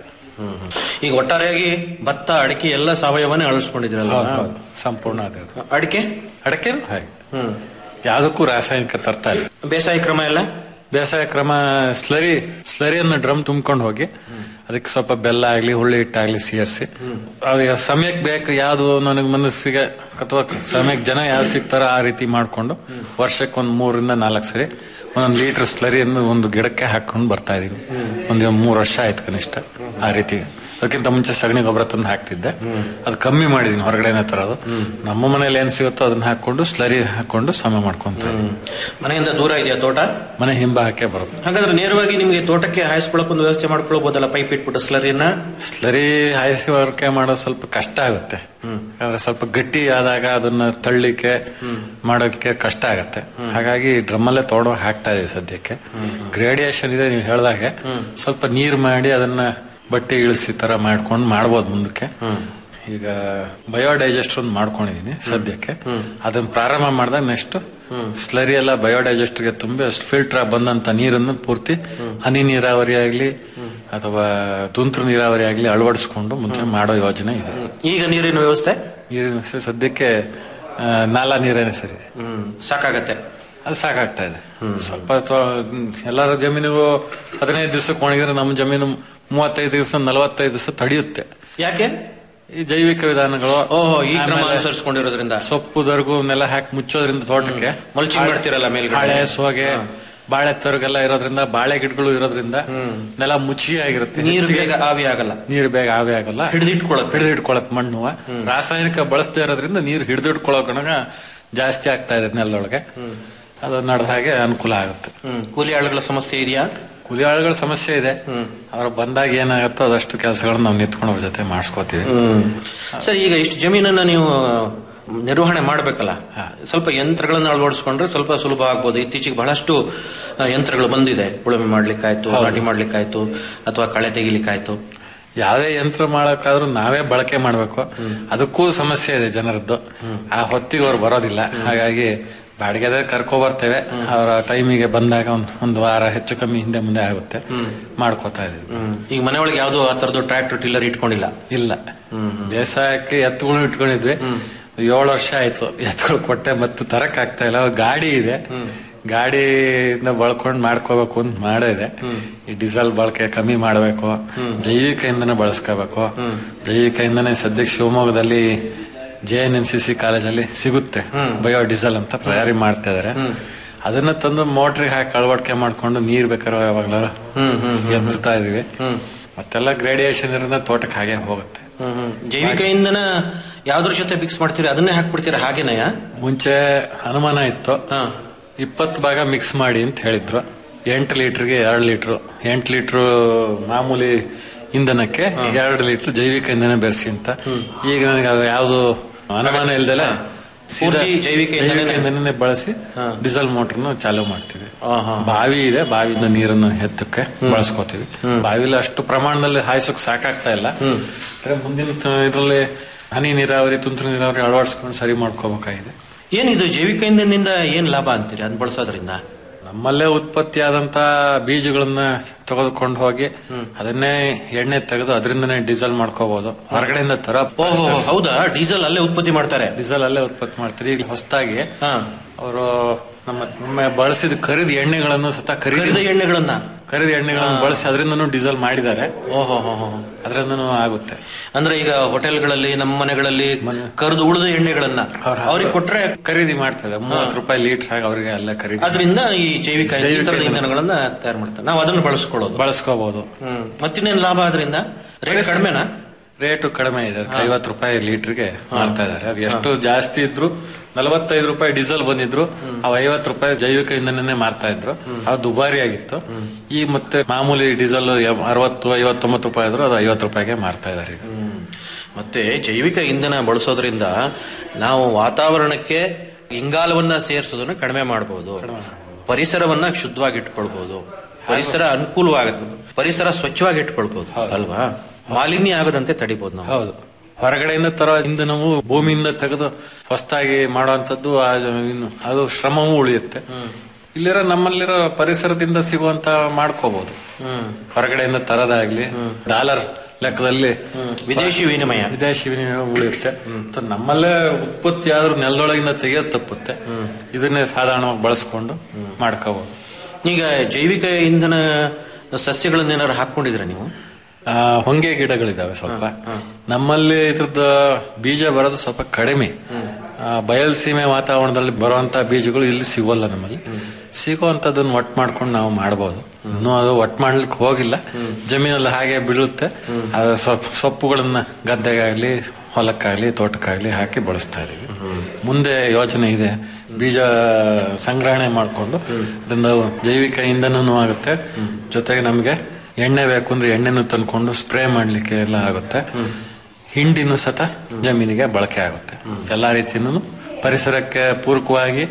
ಈಗ ಒಟ್ಟಾರೆಯಾಗಿ ಭತ್ತ ಅಡಿಕೆ ಎಲ್ಲ ಸಾವಯವನೇ ಅಳವಡಿಸ್ಕೊಂಡಿದ್ದೀರಲ್ಲ
ಹೌದು, ಹೌದು. ಸಂಪೂರ್ಣ ಅದೇ
ಅಡಿಕೆ
ಅಡಕೆ ಹಾಗೆ ಯಾವುದಕ್ಕೂ ರಾಸಾಯನಿಕ ತರ್ತಾ ಇಲ್ಲ
ಬೇಸಾಯ ಕ್ರಮ ಎಲ್ಲ
ಬೇಸಾಯ ಕ್ರಮ ಸ್ಲರಿ ಸ್ಲರಿಯನ್ನು ಡ್ರಮ್ ತುಂಬ್ಕೊಂಡು ಹೋಗಿ ಅದಕ್ಕೆ ಸ್ವಲ್ಪ ಬೆಲ್ಲ ಆಗ್ಲಿ ಹುಳ್ಳಿ ಹಿಟ್ಟಾಗ್ಲಿ ಸೇರಿಸಿ ಅವಾಗ ಸಮಯಕ್ಕೆ ಬೇಕು ಯಾವ್ದು ನನಗೆ ಮನಸ್ಸಿಗೆ ಅಥವಾ ಸಮಯಕ್ಕೆ ಜನ ಯಾವ್ದು ಸಿಗ್ತಾರೋ ಆ ರೀತಿ ಮಾಡ್ಕೊಂಡು ವರ್ಷಕ್ಕೆ ಒಂದು ಮೂರರಿಂದ ನಾಲ್ಕು ಸರಿ ಒಂದೊಂದು ಲೀಟರ್ ಸ್ಲರಿಯನ್ನು ಒಂದು ಗಿಡಕ್ಕೆ ಹಾಕೊಂಡು ಬರ್ತಾ ಇದೀನಿ ಒಂದು ಮೂರು ವರ್ಷ ಆಯ್ತು ಕನಿಷ್ಠ ಆ ರೀತಿ ಅದಕ್ಕಿಂತ ಮುಂಚೆ ಸಗಣಿ ಗೊಬ್ಬರ ತಂದು ಹಾಕ್ತಿದ್ದೆ ಅದು ಕಮ್ಮಿ ಮಾಡಿದೀನಿ ಹೊರಗಡೆನೆ ತರೋದು ನಮ್ಮ ಮನೇಲಿ ಏನ್ ಸಿಗುತ್ತೋ ಅದನ್ನ ಹಾಕೊಂಡು ಸ್ಲರಿ ಹಾಕೊಂಡು ಸಮ ಮಾಡ್ಕೊಂತ ಇದೀನಿ.
ಮನೆಯಿಂದ ದೂರ ಇದೆಯಾ ತೋಟ
ಮನೆ ಹಿಂಬಾಗಕ್ಕೆ ಬರುತ್ತೆ
ಹಾಗಾದ್ರೆ ನೇರವಾಗಿ ನಿಮ್ಗೆ ತೋಟಕ್ಕೆ ಹಾಯಿಸ್ಕೊಳಕ್ ಒಂದು ವ್ಯವಸ್ಥೆ ಮಾಡ್ಕೊಳ್ಬಹುದಲ್ಲ ಪೈಪ್ ಇಟ್ಬಿಟ್ಟು ಸ್ಲರಿನ
ಸ್ಲರಿ ಹಾಯಿಸುವಿಕೆ ಮಾಡೋದು ಸ್ವಲ್ಪ ಕಷ್ಟ ಆಗುತ್ತೆ ಯಾಕಂದ್ರೆ ಸ್ವಲ್ಪ ಗಟ್ಟಿ ಆದಾಗ ಅದನ್ನ ತಳ್ಳಿಕ್ಕೆ ಮಾಡೋದಕ್ಕೆ ಕಷ್ಟ ಆಗತ್ತೆ ಹಾಗಾಗಿ ಡ್ರಮ್ಮಲ್ಲೇ ತೊಗೊಂಡು ಹಾಕ್ತಾ ಇದೀವಿ ಸದ್ಯಕ್ಕೆ ಗ್ರೇಡಿಯೇಷನ್ ಇದೆ ನೀವು ಹೇಳ್ದಾಗೆ ಸ್ವಲ್ಪ ನೀರ್ ಮಾಡಿ ಅದನ್ನ ಬಟ್ಟೆ ಇಳಿಸಿ ತರ ಮಾಡ್ಕೊಂಡು ಮಾಡ್ಬೋದು ಮುಂದಕ್ಕೆ ಈಗ ಬಯೋಡೈಜೆಸ್ಟರ್ ಒಂದು ಮಾಡ್ಕೊಂಡಿದೀನಿ ಸದ್ಯಕ್ಕೆ ಅದನ್ನ ಪ್ರಾರಂಭ ಮಾಡಿದಾಗ ನೆಕ್ಸ್ಟ್ ಸ್ಲರಿ ಎಲ್ಲ ಬಯೋಡೈಜೆಸ್ಟರ್ಗೆ ತುಂಬಿ ಅಷ್ಟು ಫಿಲ್ಟರ್ ಬಂದಂತ ನೀರನ್ನು ಪೂರ್ತಿ ಹನಿ ನೀರಾವರಿ ಆಗ್ಲಿ ಅಥವಾ ತುಂತುರು ನೀರಾವರಿ ಆಗ್ಲಿ ಅಳವಡಿಸ್ಕೊಂಡು ಮುಂಚೆ ಮಾಡೋ ಯೋಜನೆ ಇದೆ
ಈಗ ನೀರಿನ ವ್ಯವಸ್ಥೆ
ನೀರಿನ ವ್ಯವಸ್ಥೆ ಸದ್ಯಕ್ಕೆ ಆ, ನಾಲಾ ನೀರೇನೆ ಸರಿ
ಹ್ಮ್ ಸಾಕಾಗತ್ತೆ
ಅದು ಸಾಕಾಗ್ತಾ ಇದೆ ಸ್ವಲ್ಪ ತೊ- ಎಲ್ಲರ ಜಮೀನಿಗೂ ಹದಿನೈದು ದಿವಸಕ್ಕೆ ಒಣಗಿದ್ರೆ ನಮ್ಮ ಜಮೀನು ಮೂವತ್ತೈದು ದಿವಸ ನಲವತ್ತೈದು ದಿವಸ ತಡೆಯುತ್ತೆ
ಯಾಕೆ
ಈ ಜೈವಿಕ ವಿಧಾನಗಳು
ಓಹೋ ಈ ಕ್ರಮ
ಆಮೇಲೆ
ಅನುಸರಿಸಿಕೊಂಡಿರೋದ್ರಿಂದ
ಸೊಪ್ಪು ದರ್ಗು ನೆಲ ಹಾಕಿ ಮುಚ್ಚೋದ್ರಿಂದ ತೋಟಕ್ಕೆ
ಮಲ್ಚಿಂಗ್ ಮಾಡ್ತಿರಲ್ಲ ಮೇಲ್ಗಡೆ.
ಬಾಳೆ ಸೋಗೆ ಬಾಳೆ ತರ್ಗೆಲ್ಲ ಇರೋದ್ರಿಂದ ಬಾಳೆ ಗಿಡಗಳು ಇರೋದ್ರಿಂದ ನೆಲ ಮುಚ್ಚಿಗೆ ಆಗಿರುತ್ತೆ
ನೀರು
ಹೆಚ್ಚಿಗೆ
ಬೇಗ ಆವಿ ಆಗಲ್ಲ
ನೀರು ಬೇಗ ಆವಿ ಆಗಲ್ಲ
ಹಿಡಿದಿಟ್ಕೊಳತ್ತೆ
ಹಿಡಿದಿಟ್ಕೊಳತ್ ಮಣ್ಣು ರಾಸಾಯನಿಕ ಬಳಸದೇ ಇರೋದ್ರಿಂದ ನೀರು ಹಿಡಿದಿಟ್ಕೊಳ್ಳೋ ಕಣಗ ಜಾಸ್ತಿ ಆಗ್ತಾ ಇದೆ ನೆಲದೊಳಗೆ ಅದು ನಡೆದ ಹಾಗೆ ಅನುಕೂಲ ಆಗುತ್ತೆ
ಹ್ಮ್ ಕೂಲಿ ಆಳುಗಳ ಸಮಸ್ಯೆ ಇದೆಯಾ
ಕೂಲಿ ಆಳುಗಳ ಸಮಸ್ಯೆ ಇದೆ ಅವ್ರು ಬಂದಾಗ ಏನಾಗುತ್ತೋ ಅದಷ್ಟು ಕೆಲಸಗಳನ್ನ ನಾವು ನಿಂತ್ಕೊಂಡು ಅವ್ರ ಜೊತೆ ಮಾಡಿಸ್ಕೋತೀವಿ
ಸರ್ ಈಗ ಇಷ್ಟು ಜಮೀನನ್ನ ನೀವು ನಿರ್ವಹಣೆ ಮಾಡ್ಬೇಕಲ್ಲ ಸ್ವಲ್ಪ ಯಂತ್ರಗಳನ್ನ ಅಳವಡಿಸ್ಕೊಂಡ್ರೆ ಸ್ವಲ್ಪ ಸುಲಭ ಆಗ್ಬೋದು ಇತ್ತೀಚೆಗೆ ಬಹಳಷ್ಟು ಆ, ಯಂತ್ರಗಳು ಬಂದಿದೆ ಉಳುಮೆ ಮಾಡ್ಲಿಕ್ಕಾಯ್ತು ನಾಟಿ ಮಾಡ್ಲಿಕ್ಕಾಯ್ತು ಅಥವಾ ಕಳೆ ತೆಗಿಲಿಕ್ಕಾಯ್ತು
ಯಾವುದೇ ಯಂತ್ರ ಮಾಡಕ್ಕಾದ್ರೂ ನಾವೇ ಬಳಕೆ ಮಾಡ್ಬೇಕು ಅದಕ್ಕೂ ಸಮಸ್ಯೆ ಇದೆ ಜನರದ್ದು ಆ ಹೊತ್ತಿಗೆ ಅವ್ರು ಬರೋದಿಲ್ಲ ಹಾಗಾಗಿ ಬಾಡಿಗೆದ ಕರ್ಕೊ ಬರ್ತೇವೆ ಅವರ ಟೈಮಿಗೆ ಬಂದಾಗ ಒಂದ್ ಒಂದು ವಾರ ಹೆಚ್ಚು ಕಮ್ಮಿ ಹಿಂದೆ ಮುಂದೆ ಆಗುತ್ತೆ ಮಾಡ್ಕೋತಾ ಇದೀವಿ
ಹ್ಮ್. ಈಗ ಮನೆ ಒಳಗೆ ಯಾವ್ದು ಆ ತರದ್ದು ಟ್ರ್ಯಾಕ್ಟರ್ ಟಿಲ್ಲರ್ ಇಟ್ಕೊಂಡಿಲ್ಲ
ಇಲ್ಲ ಬೇಸಾಯಕ್ಕೆ ಎತ್ತುಗಳು ಇಟ್ಕೊಂಡಿದ್ವಿ ಏಳು ವರ್ಷ ಆಯ್ತು ಎತ್ಕೊಳ್ ಕೊಟ್ಟೆ ಮತ್ತೆ ತರಕ್ ಆಗ್ತಾ ಇಲ್ಲ ಗಾಡಿ ಇದೆ ಗಾಡಿಯಿಂದ ಬಳಕೊಂಡ್ ಮಾಡ್ಕೋಬೇಕು ಅಂತ ಮಾಡಿದೆ ಈ ಡೀಸೆಲ್ ಬಳಕೆ ಕಮ್ಮಿ ಮಾಡಬೇಕು ಜೈವಿಕ ಇಂಧನ ಬಳಸ್ಕೋಬೇಕು ಜೈವಿಕ ಇಂಧನ ಸದ್ಯಕ್ಕೆ ಶಿವಮೊಗ್ಗದಲ್ಲಿ J N N C C ಕಾಲೇಜಲ್ಲಿ ಸಿಗುತ್ತೆ ಬಯೋ ಡೀಸೆಲ್ ಅಂತ ತಯಾರಿ ಮಾಡ್ತಾ ಇದಾರೆ ಅದನ್ನ ತಂದು ಮೋಟ್ರಿಗೆ ಹಾಕಿ ಅಳವಡಿಕೆ ಮಾಡ್ಕೊಂಡು ನೀರ್ ಬೇಕಾದ್ರೆ ಯಾವಾಗ್ಲಾರು ಎತ್ತುತ್ತಾ ಇದೀವಿ ಮತ್ತೆಲ್ಲ ಗ್ರೇಡಿಯೇಷನ್ ಇರೋದ್ರಿಂದ ತೋಟಕ್ಕೆ ಹಾಗೆ ಹೋಗುತ್ತೆ
ಹ್ಮ್, ಹ್ಮ್. ಜೈವಿಕ ಇಂಧನ ಯಾವ್ದ್ರ ಜೊತೆ ಮಿಕ್ಸ್ ಮಾಡ್ತೀರಿ ಅದನ್ನೇ ಹಾಕ್ಬಿಡ್ತೀರಾ ಹಾಗೇನಯ್ಯ
ಮುಂಚೆ ಅನುಮಾನ ಇತ್ತು ಇಪ್ಪತ್ತು ಭಾಗ ಮಿಕ್ಸ್ ಮಾಡಿ ಅಂತ ಹೇಳಿದ್ರು ಎಂಟು ಲೀಟರ್ಗೆ ಎರಡು ಲೀಟ್ರು ಎಂಟು ಲೀಟ್ರು ಮಾಮೂಲಿ ಇಂಧನಕ್ಕೆ ಎರಡು ಲೀಟರ್ ಜೈವಿಕ ಇಂಧನ ಬೆರೆಸಿ ಅಂತ ಈಗ ನನಗೆ ಅದು ಯಾವುದು ಅನುಮಾನ ಇಲ್ದಲೆ ಸೀದಾ
ಪೂರ್ತಿ ಜೈವಿಕ ಇಂಧನನೇ?
ಇಂಧನನೇ ಬಳಸಿ ಡೀಸೆಲ್ ಮೋಟರ್ನ ಚಾಲು ಮಾಡ್ತೀವಿ ಬಾವಿ ಇದೆ ಬಾವಿಯಿಂದ ನೀರನ್ನು ಎತ್ತಕ್ಕೆ ಬಳಸ್ಕೋತೀವಿ ಬಾವಿಲಿ ಅಷ್ಟು ಪ್ರಮಾಣದಲ್ಲಿ ಹಾಯಿಸೋಕ್ ಸಾಕಾಗ್ತಾ ಇಲ್ಲ ಅಂದ್ರೆ ಮುಂದಿನ ತ- ಇದ್ರಲ್ಲಿ ಹನಿ ನೀರಾವರಿ ತುಂತುರು ನೀರಾವರಿ ಅಳವಡಿಸ್ಕೊಂಡು ಸರಿ ಮಾಡ್ಕೋಬೇಕಾಗಿದೆ
ಏನಿದು ಜೈವಿಕ ಇಂಧನದಿಂದ ಏನ್ ಲಾಭ ಅಂತೀರಿ ಅದನ್ನ ಬಳಸೋದ್ರಿಂದ
ನಮ್ಮಲ್ಲೇ ಉತ್ಪತ್ತಿ ಆದಂತ ಬೀಜಗಳನ್ನ ತೆಗೆದುಕೊಂಡು ಹೋಗಿ ಅದನ್ನೇ ಎಣ್ಣೆ ತೆಗೆದು ಅದರಿಂದನೇ ಡೀಸೆಲ್ ಮಾಡ್ಕೋಬಹುದು ಹೊರಗಡೆಯಿಂದ ತರ
ಓಹೋ ಹೌದಾ ಡೀಸೆಲ್ ಅಲ್ಲೇ ಉತ್ಪತ್ತಿ ಮಾಡ್ತಾರೆ
ಡೀಸೆಲ್ ಅಲ್ಲೇ ಉತ್ಪತ್ತಿ ಮಾಡ್ತಾರೆ ಈಗ ಹೊಸದಾಗಿ ಅವರು ನಮ್ಮ ನಮ್ಮ ಬಳಸಿದ ಖರೀದಿ ಎಣ್ಣೆಗಳನ್ನು ಸತ
ಕರಿದ
ಖರೀದಿ
ಎಣ್ಣೆಗಳನ್ನ
ಖರೀದಿ ಎಣ್ಣೆಗಳನ್ನು ಬಳಸಿ ಅದರಿಂದನೂ ಡೀಸೆಲ್ ಮಾಡಿದ್ದಾರೆ
ಓಹೋ ಹೋ ಹೋ
ಅದರಿಂದನೂ ಆಗುತ್ತೆ
ಅಂದ್ರೆ ಈಗ ಹೋಟೆಲ್ಗಳಲ್ಲಿ ನಮ್ಮ ಮನೆಗಳಲ್ಲಿ ಕರೆದು ಉಳಿದ ಎಣ್ಣೆಗಳನ್ನ ಅವ್ರಿಗೆ ಕೊಟ್ರೆ
ಖರೀದಿ ಮಾಡ್ತಾರೆ ಮೂವತ್ತು ರೂಪಾಯಿ ಲೀಟರ್ ಆಗಿ ಅವರಿಗೆ ಅಲ್ಲೇ ಖರೀದಿ
ಅದರಿಂದ ಈ ಜೈವಿಕ
ಜೈವಿಕ
ಇತರದ
ಇಂಧನ.
ಇಂಧನಗಳನ್ನ ತಯಾರು ಮಾಡ್ತಾರೆ ನಾವು ಅದನ್ನು ಬಳಸ್ಕೊಳ್ಳೋದು
ಬಳಸ್ಕೋಬಹುದು
ಹ್ಮ್ ಮತ್ತಿನ್ನೇನ್ ಲಾಭ ಅದರಿಂದ ರೇಟ್ ಕಡಿಮೆನಾ
ರೇಟು ಕಡಿಮೆ ಇದೆ ಐವತ್ತು ರೂಪಾಯಿ ಲೀಟರ್ಗೆ ಮಾರ್ತಾ ಇದಾರೆ ಅದು ಎಷ್ಟು ಜಾಸ್ತಿ ಇದ್ರು ನಲವತ್ತೈದು ರೂಪಾಯಿ ಡೀಸೆಲ್ ಬಂದಿದ್ರು ಅವ್ ಐವತ್ತು ರೂಪಾಯಿ ಜೈವಿಕ ಇಂಧನನೇ ಮಾರ್ತಾ ಇದ್ರು ಅದು ದುಬಾರಿ ಆಗಿತ್ತು ಈ ಮತ್ತೆ ಮಾಮೂಲಿ ಡೀಸೆಲ್ ಅರವತ್ತು ಐವತ್ತೊಂಬತ್ತು ರೂಪಾಯಿ ಇದ್ರು ಅದು ಐವತ್ತು ರೂಪಾಯಿಗೆ ಮಾರ್ತಾ ಇದಾರೆ ಈಗ
ಮತ್ತೆ ಜೈವಿಕ ಇಂಧನ ಬಳಸೋದ್ರಿಂದ ನಾವು ವಾತಾವರಣಕ್ಕೆ ಇಂಗಾಲವನ್ನ ಸೇರಿಸೋದನ್ನ ಕಡಿಮೆ ಮಾಡಬಹುದು ಪರಿಸರವನ್ನ ಶುದ್ಧವಾಗಿ ಇಟ್ಕೊಳ್ಬಹುದು ಪರಿಸರ ಅನುಕೂಲವಾಗುತ್ತೆ ಪರಿಸರ ಸ್ವಚ್ಛವಾಗಿ ಇಟ್ಕೊಳ್ಬಹುದು ಅಲ್ವಾ ಮಾಲಿನ್ಯ ಆಗದಂತೆ ತಡಿಬಹುದು ನಾವು
ಹೌದು ಹೊರಗಡೆಯಿಂದ ತರೋ ಇಂಧನವು ಭೂಮಿಯಿಂದ ತೆಗೆದು ಹೊಸದಾಗಿ ಮಾಡುವಂತದ್ದು ಅದು ಶ್ರಮವೂ ಉಳಿಯುತ್ತೆ ಇಲ್ಲಿರೋ ನಮ್ಮಲ್ಲಿರೋ ಪರಿಸರದಿಂದ ಸಿಗುವಂತ ಮಾಡ್ಕೋಬಹುದು ಹೊರಗಡೆಯಿಂದ ತರದಾಗ್ಲಿ ಡಾಲರ್ ಲೆಕ್ಕದಲ್ಲಿ
ವಿದೇಶಿ ವಿನಿಮಯ
ವಿದೇಶಿ ವಿನಿಮಯ ಉಳಿಯುತ್ತೆ ಮತ್ತು ನಮ್ಮಲ್ಲೇ ಉತ್ಪತ್ತಿ ಆದ್ರೂ ನೆಲದೊಳಗಿಂದ ತೆಗೆಯೋದು ತಪ್ಪುತ್ತೆ ಇದನ್ನೇ ಸಾಧಾರಣವಾಗಿ ಬಳಸ್ಕೊಂಡು ಮಾಡ್ಕೋಬಹುದು
ಈಗ ಜೈವಿಕ ಇಂಧನ ಸಸ್ಯಗಳನ್ನೇನಾದ್ರು ಹಾಕೊಂಡಿದ್ರೆ ನೀವು
ಆ, ಹೊಂಗೆ ಗಿಡಗಳಿದಾವೆ ಸ್ವಲ್ಪ ನಮ್ಮಲ್ಲಿ ಇದ್ರದ್ದು ಬೀಜ ಬರೋದು ಸ್ವಲ್ಪ ಕಡಿಮೆ ಆ, ಬಯಲ್ಸೀಮೆ ವಾತಾವರಣದಲ್ಲಿ ಬರುವಂತ ಬೀಜಗಳು ಇಲ್ಲಿ ಸಿಗೋಲ್ಲ ನಮ್ಮಲ್ಲಿ ಸಿಗುವಂತದನ್ನ ಒಟ್ಟು ಮಾಡ್ಕೊಂಡು ನಾವು ಮಾಡ್ಬೋದು ಇನ್ನೂ ಅದು ಒಟ್ಟು ಮಾಡ್ಲಿಕ್ಕೆ ಹೋಗಿಲ್ಲ ಜಮೀನಲ್ಲಿ ಹಾಗೆ ಬೀಳುತ್ತೆ ಅದು ಸೊಪ್ಪು ಸೊಪ್ಪುಗಳನ್ನ ಗದ್ದೆಗಾಗ್ಲಿ ಹೊಲಕ್ಕಾಗ್ಲಿ ತೋಟಕ್ಕಾಗ್ಲಿ ಹಾಕಿ ಬಳಸ್ತಾ ಇದೀವಿ ಮುಂದೆ ಯೋಚನೆ ಇದೆ ಬೀಜ ಸಂಗ್ರಹಣೆ ಮಾಡಿಕೊಂಡು ಅದರಿಂದ ಜೈವಿಕ ಇಂಧನನೂ ಆಗುತ್ತೆ ಜೊತೆಗೆ ನಮಗೆ ಎಣ್ಣೆ ಬೇಕು ಅಂದ್ರೆ ಎಣ್ಣೆನು ತಂದ್ಕೊಂಡು ಸ್ಪ್ರೇ ಮಾಡ್ಲಿಕ್ಕೆ ಎಲ್ಲ ಆಗುತ್ತೆ ಹಿಂಡಿನೂ ಸತ ಜಮೀನಿಗೆ ಬಳಕೆ ಆಗುತ್ತೆ ಎಲ್ಲಾ ರೀತಿನೂ ಪರಿಸರಕ್ಕೆ ಪೂರಕವಾಗಿ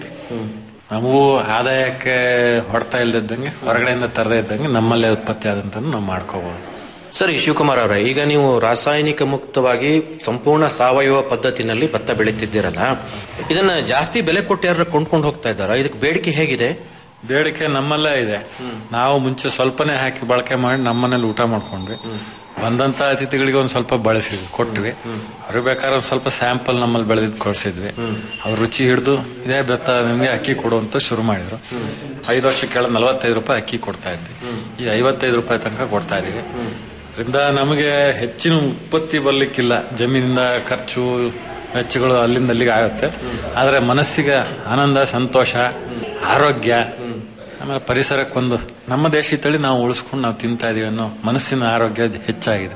ನಮಗೂ ಆದಾಯಕ್ಕೆ ಹೊಡ್ತಾ ಇಲ್ದಿದ್ದಂಗೆ ಹೊರಗಡೆಯಿಂದ ತರದೇ ಇದ್ದಂಗೆ ನಮ್ಮಲ್ಲೇ ಉತ್ಪತ್ತಿ ಆದಂತ ನಾವು ಮಾಡ್ಕೋಬಹುದು
ಸರಿ ಶಿವಕುಮಾರ್ ಅವರೇ ಈಗ ನೀವು ರಾಸಾಯನಿಕ ಮುಕ್ತವಾಗಿ ಸಂಪೂರ್ಣ ಸಾವಯವ ಪದ್ಧತಿನಲ್ಲಿ ಭತ್ತ ಬೆಳೀತಿದ್ದೀರಲ್ಲ ಇದನ್ನ ಜಾಸ್ತಿ ಬೆಲೆ ಕೊಟ್ಟು ಯಾರು ಕೊಂಡ್ಕೊಂಡು ಹೋಗ್ತಾ ಇದ್ದಾರಾ ಇದಕ್ಕೆ ಬೇಡಿಕೆ ಹೇಗಿದೆ
ಬೇಡಿಕೆ ನಮ್ಮಲ್ಲೇ ಇದೆ ನಾವು ಮುಂಚೆ ಸ್ವಲ್ಪನೇ ಹಾಕಿ ಬಳಕೆ ಮಾಡಿ ನಮ್ಮನೇಲಿ ಊಟ ಮಾಡ್ಕೊಂಡ್ವಿ ಬಂದಂತ ಅತಿಥಿಗಳಿಗೆ ಒಂದ್ ಸ್ವಲ್ಪ ಬಳಸಿದ್ವಿ ಕೊಟ್ವಿ ಅವ್ರಿಗೆ ಬೇಕಾದ್ರೆ ಒಂದ್ ಸ್ವಲ್ಪ ಸ್ಯಾಂಪಲ್ ನಮ್ಮಲ್ಲಿ ಬೆಳೆದಿದ್ದು ಕಳ್ಸಿದ್ವಿ ಅವ್ರ ರುಚಿ ಹಿಡಿದು ಇದೇ ಬೆತ್ತ ನಿಮ್ಗೆ ಅಕ್ಕಿ ಕೊಡು ಅಂತ ಶುರು ಮಾಡಿದ್ರು ಐದು ವರ್ಷ ಕೆಳ ನಲವತ್ತೈದು ರೂಪಾಯಿ ಅಕ್ಕಿ ಕೊಡ್ತಾ ಇದ್ವಿ ಈಗ ಐವತ್ತೈದು ರೂಪಾಯಿ ತನಕ ಕೊಡ್ತಾ ಇದೀವಿ ಅದರಿಂದ ನಮಗೆ ಹೆಚ್ಚಿನ ಉತ್ಪತ್ತಿ ಬರ್ಲಿಕ್ಕಿಲ್ಲ ಜಮೀನಿಂದ ಖರ್ಚು ವೆಚ್ಚಗಳು ಅಲ್ಲಿಂದ ಅಲ್ಲಿಗೆ ಆಗುತ್ತೆ ಆದ್ರೆ ಮನಸ್ಸಿಗೆ ಆನಂದ ಸಂತೋಷ ಆರೋಗ್ಯ ಆಮೇಲೆ ಪರಿಸರಕ್ಕೊಂದು ನಮ್ಮ ದೇಶಿ ತಳಿ ನಾವು ಉಳಿಸ್ಕೊಂಡು ನಾವು ತಿಂತಾ ಇದೀವಿ ಅನ್ನೋ ಮನಸ್ಸಿನ ಆರೋಗ್ಯ ಹೆಚ್ಚಾಗಿದೆ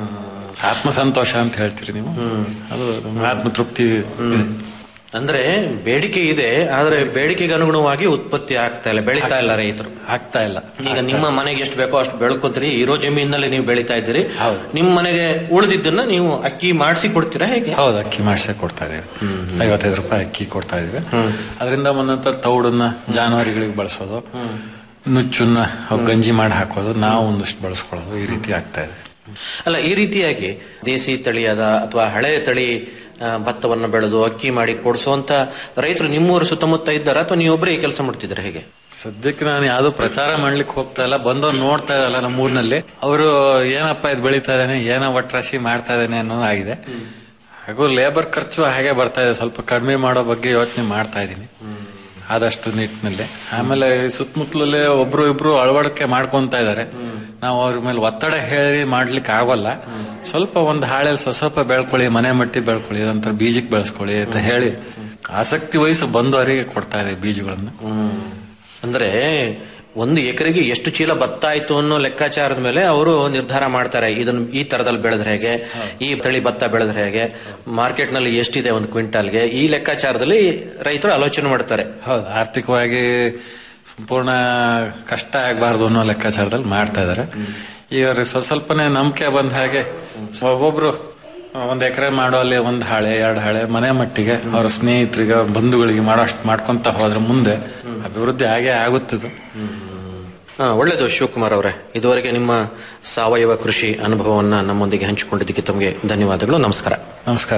ಆತ್ಮ ಸಂತೋಷ ಅಂತ ಹೇಳ್ತೀರಿ ನೀವು ಅದು ಆತ್ಮ ತೃಪ್ತಿ ಇದೆ.
ಅಂದ್ರೆ ಬೇಡಿಕೆ ಇದೆ ಆದ್ರೆ ಬೇಡಿಕೆಗೆ ಅನುಗುಣವಾಗಿ ಉತ್ಪತ್ತಿ ಆಗ್ತಾ ಇಲ್ಲ ಬೆಳೀತಾ ಇಲ್ಲ ರೈತರು
ಆಗ್ತಾ ಇಲ್ಲ
ಈಗ ನಿಮ್ಮ ಮನೆಗೆ ಎಷ್ಟು ಬೇಕೋ ಅಷ್ಟು ಬೆಳ್ಕೊಂತೀರಿ ಇರೋ ಜಮೀನಲ್ಲಿ ನೀವು ಬೆಳೀತಾ ಇದ್ದೀರಿ ನಿಮ್ಮ ಮನೆಗೆ ಉಳಿದಿದ್ದನ್ನ ನೀವು ಅಕ್ಕಿ ಮಾಡಿಸಿ ಕೊಡ್ತೀರಾ ಹೇಗೆ
ಹೌದು ಅಕ್ಕಿ ಮಾಡಿಸಿ ಕೊಡ್ತಾ ಇದೀವಿ ಐವತ್ತೈದು ರೂಪಾಯಿ ಅಕ್ಕಿ ಕೊಡ್ತಾ ಇದೀವಿ ಅದರಿಂದ ಬಂದಂತ ತೌಡನ್ನ ಜಾನುವಾರುಗಳಿಗೆ ಬಳಸೋದು ನುಚ್ಚನ್ನ ಅವ್ ಗಂಜಿ ಮಾಡಿ ಹಾಕೋದು ನಾವು ಒಂದಷ್ಟು ಬಳಸ್ಕೊಳ್ಳೋದು ಈ ರೀತಿ ಆಗ್ತಾ ಇದೆ
ಅಲ್ಲ ಈ ರೀತಿಯಾಗಿ ದೇಸಿ ತಳಿಯಾದ ಅಥವಾ ಹಳೆ ತಳಿ ಆ, ಭತ್ತವನ್ನ ಬೆಳೆದು ಅಕ್ಕಿ ಮಾಡಿ ಕೊಡಿಸುವಂತ ರೈತರು ನಿಮ್ಮೂರು ಸುತ್ತಮುತ್ತ ಇದ್ದಾರಾ ಅಥವಾ ನೀವೊಬ್ಬರೇ ಈ ಕೆಲಸ ಮಾಡ್ತಿದ್ರೆ ಹೇಗೆ
ಸದ್ಯಕ್ಕೆ ನಾನು ಯಾವ್ದು ಪ್ರಚಾರ ಮಾಡ್ಲಿಕ್ಕೆ ಹೋಗ್ತಾ ಇಲ್ಲ ಬಂದವ್ರು ನೋಡ್ತಾ ಇದ್ದಲ್ಲ ನಮ್ಮ ಊರಿನಲ್ಲಿ ಅವರು ಏನಪ್ಪ ಇದು ಬೆಳೀತಾ ಇದ್ದಾನೆ ಏನೋ ಒಟ್ರಾಶಿ ಮಾಡ್ತಾ ಇದ್ದಾನೆ ಅನ್ನೋದು ಆಗಿದೆ ಹಾಗೂ ಲೇಬರ್ ಖರ್ಚು ಹಾಗೆ ಬರ್ತಾ ಇದೆ ಸ್ವಲ್ಪ ಕಡಿಮೆ ಮಾಡೋ ಬಗ್ಗೆ ಯೋಚನೆ ಮಾಡ್ತಾ ಇದ್ದೀನಿ ಆದಷ್ಟು ನಿಟ್ಟಿನಲ್ಲಿ ಆಮೇಲೆ ಸುತ್ತಮುತ್ತಲಲ್ಲೇ ಒಬ್ರು ಇಬ್ರು ಅಳವಡಿಕೆ ಮಾಡ್ಕೊಂತ ಇದ್ದಾರೆ ನಾವು ಅವ್ರ ಮೇಲೆ ಒತ್ತಡ ಹೇಳಿ ಮಾಡ್ಲಿಕ್ಕೆ ಆಗೋಲ್ಲ ಸ್ವಲ್ಪ ಒಂದು ಹಾಳೆಯಲ್ಲಿ ಸ್ವಲ್ಪ ಸ್ವಲ್ಪ ಬೆಳ್ಕೊಳ್ಳಿ ಮನೆ ಮಟ್ಟಿ ಬೆಳ್ಕೊಳ್ಳಿ ನಂತರ ಬೀಜಕ್ಕೆ ಬೆಳೆಸ್ಕೊಳ್ಳಿ ಅಂತ ಹೇಳಿ ಆಸಕ್ತಿ ವಯಸ್ಸು ಬಂದವರಿಗೆ ಕೊಡ್ತಾ ಇದೆ ಬೀಜಗಳನ್ನು
ಅಂದ್ರೆ ಒಂದು ಎಕರೆಗೆ ಎಷ್ಟು ಚೀಲ ಭತ್ತ ಆಯ್ತು ಅನ್ನೋ ಲೆಕ್ಕಾಚಾರದ ಮೇಲೆ ಅವರು ನಿರ್ಧಾರ ಮಾಡ್ತಾರೆ ಇದನ್ನ ಈ ತರದಲ್ಲಿ ಬೆಳೆದ್ರೆ ಹೇಗೆ ಈ ತಳಿ ಭತ್ತ ಬೆಳೆದ್ರೆ ಹೇಗೆ ಮಾರ್ಕೆಟ್ ನಲ್ಲಿ ಎಷ್ಟಿದೆ ಒಂದು ಕ್ವಿಂಟಾಲ್ಗೆ ಈ ಲೆಕ್ಕಾಚಾರದಲ್ಲಿ ರೈತರು ಆಲೋಚನೆ ಮಾಡ್ತಾರೆ
ಹೌದು ಆರ್ಥಿಕವಾಗಿ ಸಂಪೂರ್ಣ ಕಷ್ಟ ಆಗಬಾರ್ದು ಅನ್ನೋ ಲೆಕ್ಕಾಚಾರದಲ್ಲಿ ಮಾಡ್ತಾ ಇದ್ದಾರೆ ಈಗ ಅವ್ರಿಗೆ ಸ್ವಲ್ಪ ಸ್ವಲ್ಪನೇ ನಂಬಿಕೆ ಬಂದ ಹಾಗೆ ಒಬ್ಬೊಬ್ರು ಒಂದ್ ಎಕರೆ ಮಾಡುವಲ್ಲಿ ಒಂದ್ ಹಾಳೆ ಎರಡು ಹಾಳೆ ಮನೆ ಮಟ್ಟಿಗೆ ಅವರ ಸ್ನೇಹಿತರಿಗೆ ಬಂಧುಗಳಿಗೆ ಮಾಡೋಷ್ಟು ಮಾಡ್ಕೊಂತ ಹೋದ್ರೆ ಮುಂದೆ ಅಭಿವೃದ್ಧಿ ಆಗೇ ಆಗುತ್ತಿದ್ದು
ಹಾ, ಒಳ್ಳೆಯದು ಶಿವಕುಮಾರ್ ಅವರೇ ಇದುವರೆಗೆ ನಿಮ್ಮ ಸಾವಯವ ಕೃಷಿ ಅನುಭವವನ್ನ ನಮ್ಮೊಂದಿಗೆ ಹಂಚಿಕೊಂಡಿದ್ದಕ್ಕೆ ತಮಗೆ ಧನ್ಯವಾದಗಳು ನಮಸ್ಕಾರ
ನಮಸ್ಕಾರ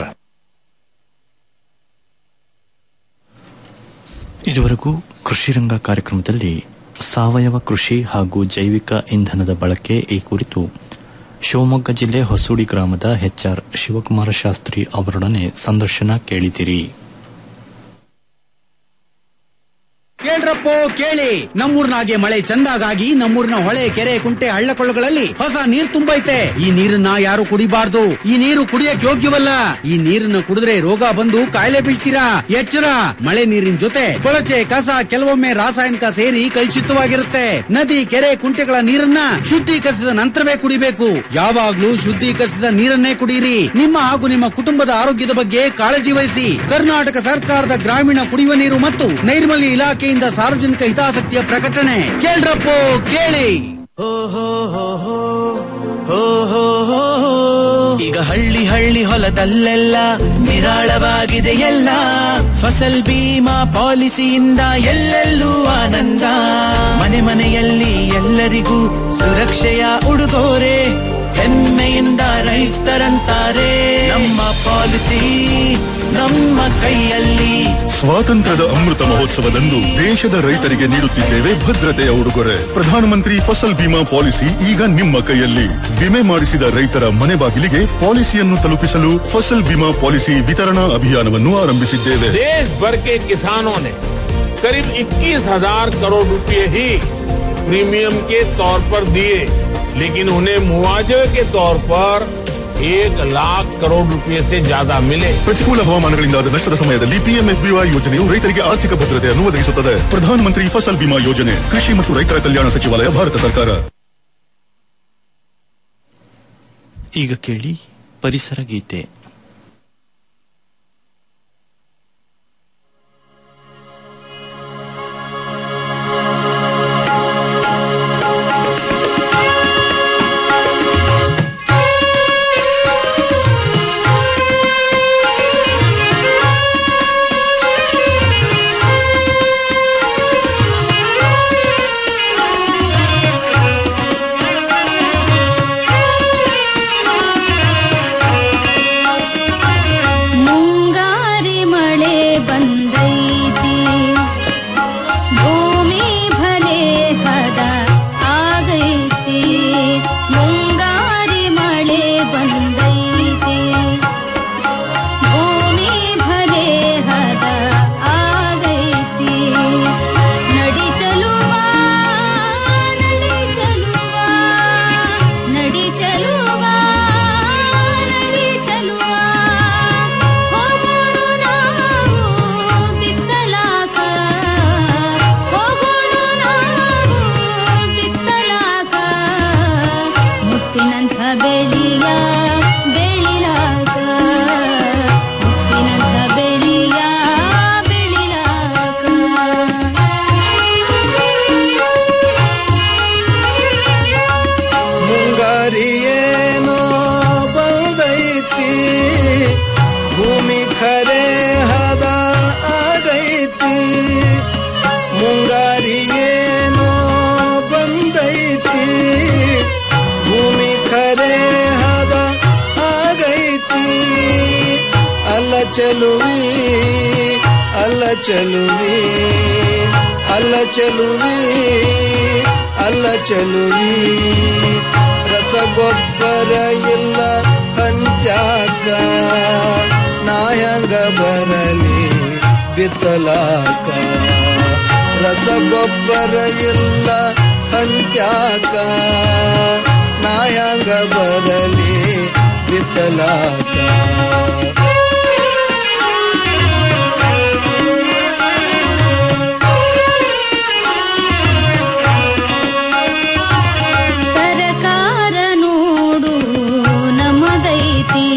ಇದುವರೆಗೂ ಕೃಷಿ ರಂಗ ಕಾರ್ಯಕ್ರಮದಲ್ಲಿ ಸಾವಯವ ಕೃಷಿ ಹಾಗೂ ಜೈವಿಕ ಇಂಧನದ ಬಳಕೆ ಈ ಕುರಿತು ಶಿವಮೊಗ್ಗ ಜಿಲ್ಲೆ ಹೊಸೂಡಿ ಗ್ರಾಮದ ಎಚ್ಆರ್ ಶಿವಕುಮಾರ ಶಾಸ್ತ್ರಿ ಅವರೊಡನೆ ಸಂದರ್ಶನ ಕೇಳಿದಿರಿ
ಕೇಳ್ರಪ್ಪೋ ಕೇಳಿ ನಮ್ಮೂರ್ನಾಗೆ ಮಳೆ ಚಂದಾಗಾಗಿ ನಮ್ಮೂರಿನ ಹೊಳೆ ಕೆರೆ ಕುಂಟೆ ಹಳ್ಳ ಕೊಳ್ಳಗಳಲ್ಲಿ ಹೊಸ ನೀರ್ ತುಂಬೈತೆ ಈ ನೀರನ್ನ ಯಾರು ಕುಡಿಬಾರ್ದು ಈ ನೀರು ಕುಡಿಯಕ್ ಯೋಗ್ಯವಲ್ಲ ಈ ನೀರನ್ನ ಕುಡಿದ್ರೆ ರೋಗ ಬಂದು ಕಾಯಿಲೆ ಬೀಳ್ತೀರಾ ಎಚ್ಚರ ಮಳೆ ನೀರಿನ ಜೊತೆ ಕೊಳಚೆ ಕಸ ಕೆಲವೊಮ್ಮೆ ರಾಸಾಯನಿಕ ಸೇರಿ ಕಲುಷಿತವಾಗಿರುತ್ತೆ ನದಿ ಕೆರೆ ಕುಂಟೆಗಳ ನೀರನ್ನ ಶುದ್ಧೀಕರಿಸಿದ ನಂತರವೇ ಕುಡಿಬೇಕು ಯಾವಾಗ್ಲೂ ಶುದ್ಧೀಕರಿಸಿದ ನೀರನ್ನೇ ಕುಡಿಯಿರಿ ನಿಮ್ಮ ಹಾಗೂ ನಿಮ್ಮ ಕುಟುಂಬದ ಆರೋಗ್ಯದ ಬಗ್ಗೆ ಕಾಳಜಿ ವಹಿಸಿ ಕರ್ನಾಟಕ ಸರ್ಕಾರದ ಗ್ರಾಮೀಣ ಕುಡಿಯುವ ನೀರು ಮತ್ತು ನೈರ್ಮಲ್ಯ ಇಲಾಖೆಯಿಂದ ಸಾರ್ವಜನಿಕ ಹಿತಾಸಕ್ತಿಯ ಪ್ರಕಟಣೆ ಕೇಳ್ರಪ್ಪೋ ಕೇಳಿ
ಈಗ ಹಳ್ಳಿ ಹಳ್ಳಿ ಹೊಲದಲ್ಲೆಲ್ಲ ನಿರಾಳವಾಗಿದೆ ಎಲ್ಲ ಫಸಲ್ ಬೀಮಾ ಪಾಲಿಸಿಯಿಂದ ಎಲ್ಲೆಲ್ಲೂ ಆನಂದ ಮನೆ ಮನೆಯಲ್ಲಿ ಎಲ್ಲರಿಗೂ ಸುರಕ್ಷೆಯ ಉಡುಗೊರೆ ಹೆಮ್ಮೆಯಿಂದ ರೈತರಂತಾರೆ ನಮ್ಮ ಪಾಲಿಸಿ ನಮ್ಮ ಕೈಯಲ್ಲಿ
ಸ್ವಾತಂತ್ರ್ಯದ ಅಮೃತ ಮಹೋತ್ಸವದಂದು ದೇಶದ ರೈತರಿಗೆ ನೀಡುತ್ತಿದ್ದೇವೆ ಭದ್ರತೆಯ ಉಡುಗೊರೆ ಪ್ರಧಾನಮಂತ್ರಿ ಫಸಲ್ ಬಿಮಾ ಪಾಲಿಸಿ ಈಗ ನಿಮ್ಮ ಕೈಯಲ್ಲಿ ವಿಮೆ ಮಾಡಿಸಿದ ರೈತರ ಮನೆ ಬಾಗಿಲಿಗೆ ಪಾಲಿಸಿಯನ್ನು ತಲುಪಿಸಲು ಫಸಲ್ ಬಿಮಾ ಪಾಲಿಸಿ ವಿತರಣಾ ಅಭಿಯಾನವನ್ನು ಆರಂಭಿಸಿದ್ದೇವೆ
देश भर के किसानों ने करीब 21,000 करोड़ रुपए ही प्रीमियम के तौर पर दिए लेकिन उन्हें मुआवजे के तौर पर एक लाख करोड़ रुपए से ज्यादा मिले
ಪ್ರತಿಕೂಲ ಹವಾಮಾನಗಳಿಂದಾದ ನಷ್ಟದ ಸಮಯದಲ್ಲಿ ಪಿಎಂಎಫ್ಬಿವೈ ಯೋಜನೆಯು ರೈತರಿಗೆ ಆರ್ಥಿಕ ಭದ್ರತೆಯನ್ನು ಒದಗಿಸುತ್ತದೆ ಪ್ರಧಾನಮಂತ್ರಿ ಫಸಲ್ ಬಿಮಾ ಯೋಜನೆ ಕೃಷಿ ಮತ್ತು ರೈತರ ಕಲ್ಯಾಣ ಸಚಿವಾಲಯ ಭಾರತ ಸರ್ಕಾರ
ಈಗ ಕೇಳಿ ಪರಿಸರ ಗೀತೆ
ಮುಂಗಾರಿ ಮಳೆ ಬಂದೈತಿ ಭೂಮಿ ಭಲೆ ಹದ ಆಗೈತಿ ಮುಂಗಾರಿ ಮಳೆ ಬಂದೈತಿ ಭೂಮಿ ಭಲೆ ಹದ ಆಗೈತಿ ನಡಿ ಚಲುವ ನಡಿ ಚಲುವ ನಡಿ ಚಲುವ ನಡಿ ಚಲುವ ಹೋಗೋಣ ನಾವು ಬಿತ್ತಲಾಕ ಹೋಗೋಣ ನಾವು ಬಿತ್ತಲಾಕ ಮುತ್ತಿನಂಥ ಬೆಳಿಯ ಬೆಳಿಲಾಕ ಮುತ್ತಿನಂಥ ಬೆಳಿಯ ಬೆಳಿಲಾಕ
ಮುಂಗಾರಿಯೇನೋ ಬಂದೈತಿ ಭೂಮಿ ಖರೆ ಹದ ಆಗೈತಿ ಮುಂಗಾರಿಯೇನೋ ಬಂದೈತಿ ಭೂಮಿ ಖರೆ ಹದ ಆಗೈತಿ ಅಲ್ಲ ಚಲುವಿ ಅಲ್ಲ ಚಲುವಿ ಅಲ್ಲ ಚಲುವಿ ಅಲ್ಲ ಚಲುವಿ ರಸಗೊಬ್ಬರ ಇಲ್ಲ ಹಂಚಾಕ ನಾ ಹೆಂಗ ಬರಲಿ ಬಿತ್ತಲಾಕ ರಸಗೊಬ್ಬರ ಇಲ್ಲ ಹಂಚ್ಯಾಕ ನಾ ಹೆಂಗ ಬರಲಿ ಬಿತ್ತಲಾಕ
ಸರಕಾರ ನೋಡು ನಮದೈತಿ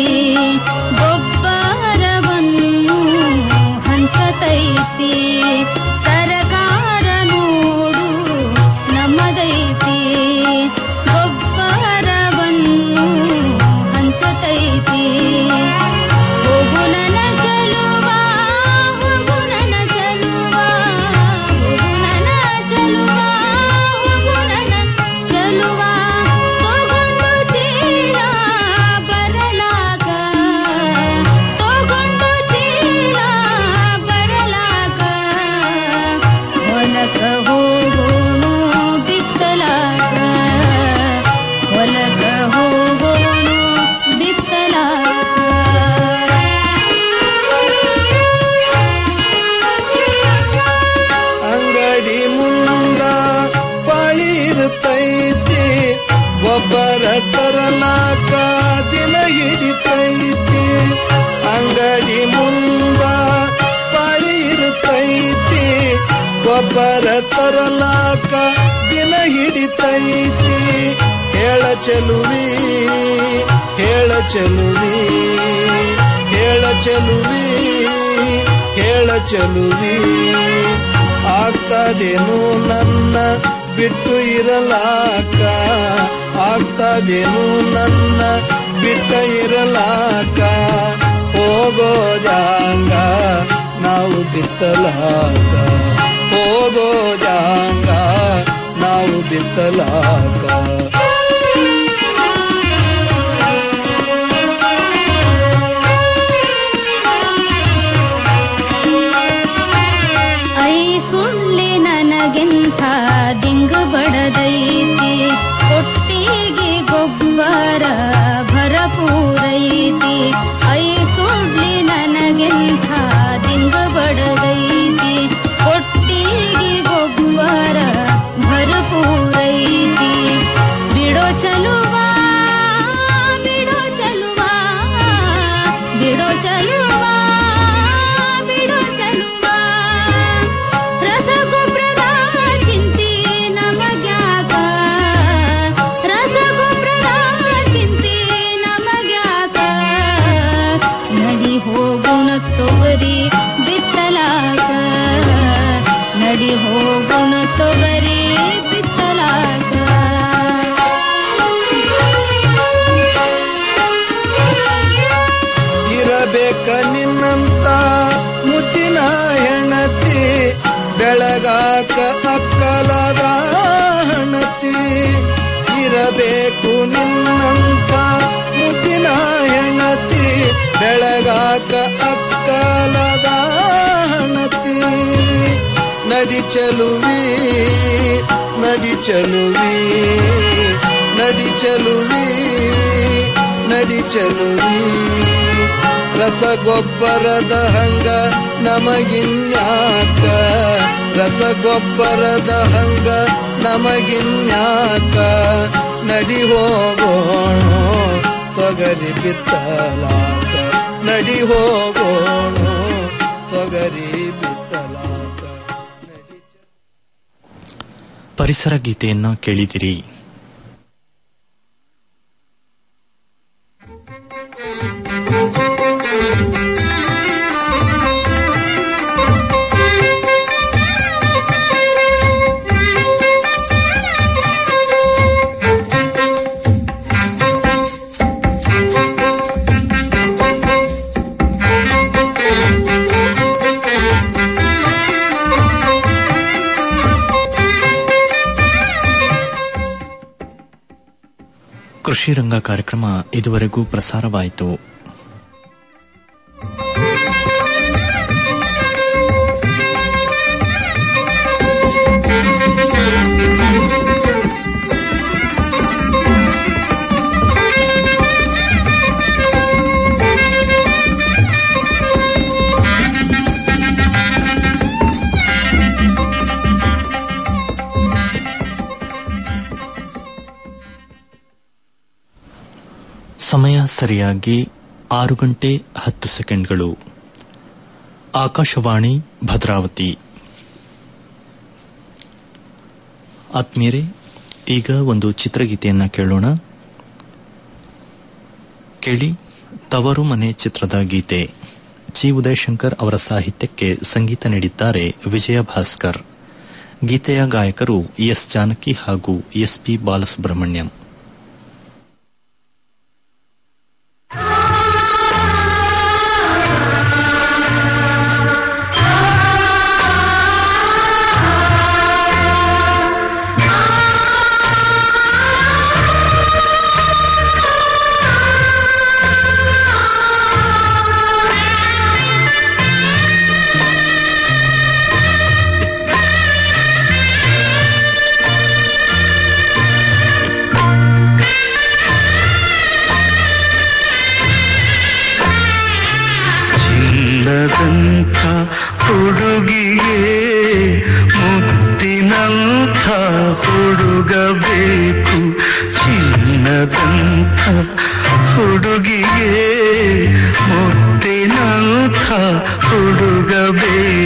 ಗೊಬ್ಬರವನ್ನು ಹಂಚತೈತಿ ಸರಕಾರ ನೋಡು ನಮದೈತಿ ಗೊಬ್ಬರವನ್ನು ಹಂಚತೈತಿ ಹೋಗು ನನ್ನ ಚಲುವ ಹೋಗು ನನ್ನ ಚಲುವ ಹೋಗು ನನ್ನ ಚಲುವ ಹೋಗು ನನ್ನ ಚಲುವ ತಗೊಂಡು ಚೀಲ ಬರಲಾಗ ತಗೊಂಡು ಚೀಲ ಬರಲಾಗ ಹೊಲಕ ಹೋಗೋಣ ಬಿತ್ತಲಾಗ ಹೊಲಕ ಹೋಗೋಣ ಬಿತ್ತಲಾಗ
ಅಂಗಡಿ ಮುಂದ ಪಾಳಿ ಇರುತ್ತೈತಿ ಗೊಬ್ಬರ ತರಲಾಕ ದಿನ ಹಿಡಿತೈತಿ ಅಂಗಡಿ ಮುಂದ ಪಾಳಿ ಇರುತ್ತೈತಿ ಗೊಬ್ಬರ ತರಲಾಕ ದಿನ ಹಿಡಿತೈತಿ ಹೇಳ ಚೆಲುವಿ ಹೇಳ ಚೆಲುವಿ ಹೇಳ ಚೆಲುವಿ ಹೇಳ ಚೆಲುವಿ ಆಗ್ತದೇನು ನನ್ನ ಬಿಟ್ಟು ಇರಲಾಕ ಆಗ್ತದೇನು ನನ್ನ ಬಿಟ್ಟ ಇರಲಾಕ ಹೋಗೋ ಜಾಂಗ ನಾವು ಬಿತ್ತಲಾಕ ಹೋಗೋ ಜಾಂಗ ನಾವು ಬಿತ್ತಲಾಕ
ಐ ಸುಳ್ಳಿ ನನಗೆಂಥ ದಿಂಗು ಬಡದೈತಿ ಕೊಟ್ಟಿಗೆ ಗೊಬ್ಬರ ಭರಪೂರೈತಿ ಐ ಸುಳ್ಳಿ ನನಗೆಂಥ ದಿಂಗು ಬಡದೈತಿ ಕೊಟ್ಟಿಗೆ ಗೊಬ್ಬರ ಭರಪೂರೈತಿ ಬಿಡೋ ಚಲುವ ಬಿಡೋ ಚಲುವ ಬಿಡೋ ಚಲುವ ಬಿಡೋ ಚಲುವ ರಸಗೊಬ್ಬರದ ಚಿಂತೆ ನಮಗ್ಯಾಕ ರಸಗೊಬ್ಬರದ ಚಿಂತೆ ನಮಗ್ಯಾಕ ನಡಿ ಹೋಗುಣ ತೊಗರಿ ಬಿತ್ತಲಾಕ ನಡಿ ಹೋಗುಣ ತೊಗರಿ ಬಿತ್ತಲಾಕ
ಇರಬೇಕ ನಿನ್ನಂತ ಮುತ್ತಿನ ಹೆಣತಿ ಬೆಳಗಾಕ ಅಕ್ಕಲದ ಹಣತಿ ಇರಬೇಕು ನಿನ್ನಂತ ಮುತ್ತಿನ ಹೆಣತಿ ಬೆಳಗಾಕ ಅಕ್ಕಲದ ಹಣತಿ ನಡಿ ಚಲುವಿ ನಡಿ ಚಲುವಿ ನಡಿ ಚಲುವಿ ನಡಿ ಚಲುವಿ ರಸಗೊಬ್ಬರದ ಹಂಗ ನಮಗಿನ್ಯಾಕ ರಸಗೊಬ್ಬರದ ಹಂಗ ನಮಗಿನ್ಯಾಕ ನಡಿ ಹೋಗೋಣ ತೊಗರಿ ಬಿತ್ತಲಾಕ ನಡಿ ಹೋಗೋಣ ತೊಗರಿ ಬಿತ್ತಲಾಕ
ಪರಿಸರ ಗೀತೆಯನ್ನ ಕೇಳಿದಿರಿ ಕೃಷಿ ರಂಗ ಕಾರ್ಯಕ್ರಮ ಇದುವರೆಗೂ ಪ್ರಸಾರವಾಯಿತು ಸಮಯ ಸರಿಯಾಗಿ ಆರು ಗಂಟೆ ಹತ್ತು ಸೆಕೆಂಡ್ಗಳು ಆಕಾಶವಾಣಿ ಭದ್ರಾವತಿ ಆತ್ಮೀಯರೇ ಈಗ ಒಂದು ಚಿತ್ರಗೀತೆಯನ್ನ ಕೇಳೋಣ ಕೇಳಿ ತವರು ಮನೆ ಚಿತ್ರದ ಗೀತೆ ಜಿ ಉದಯಶಂಕರ್ ಅವರ ಸಾಹಿತ್ಯಕ್ಕೆ ಸಂಗೀತ ನೀಡಿದ್ದಾರೆ ವಿಜಯ ಭಾಸ್ಕರ್ ಗೀತೆಯ ಗಾಯಕರು ಎಸ್ ಜಾನಕಿ ಹಾಗೂ ಎಸ್ ಪಿ ಬಾಲಸುಬ್ರಹ್ಮಣ್ಯಂ
ಚಿನ್ನದಂಥ ಹುಡುಗಿಗೆ ಮುತ್ತಿನಂಥ ಹುಡುಗ ಬೇಕು ಚಿನ್ನದಂಥ ಹುಡುಗಿಗೆ ಮುತ್ತಿನಂಥ ಹುಡುಗ ಬೇಕು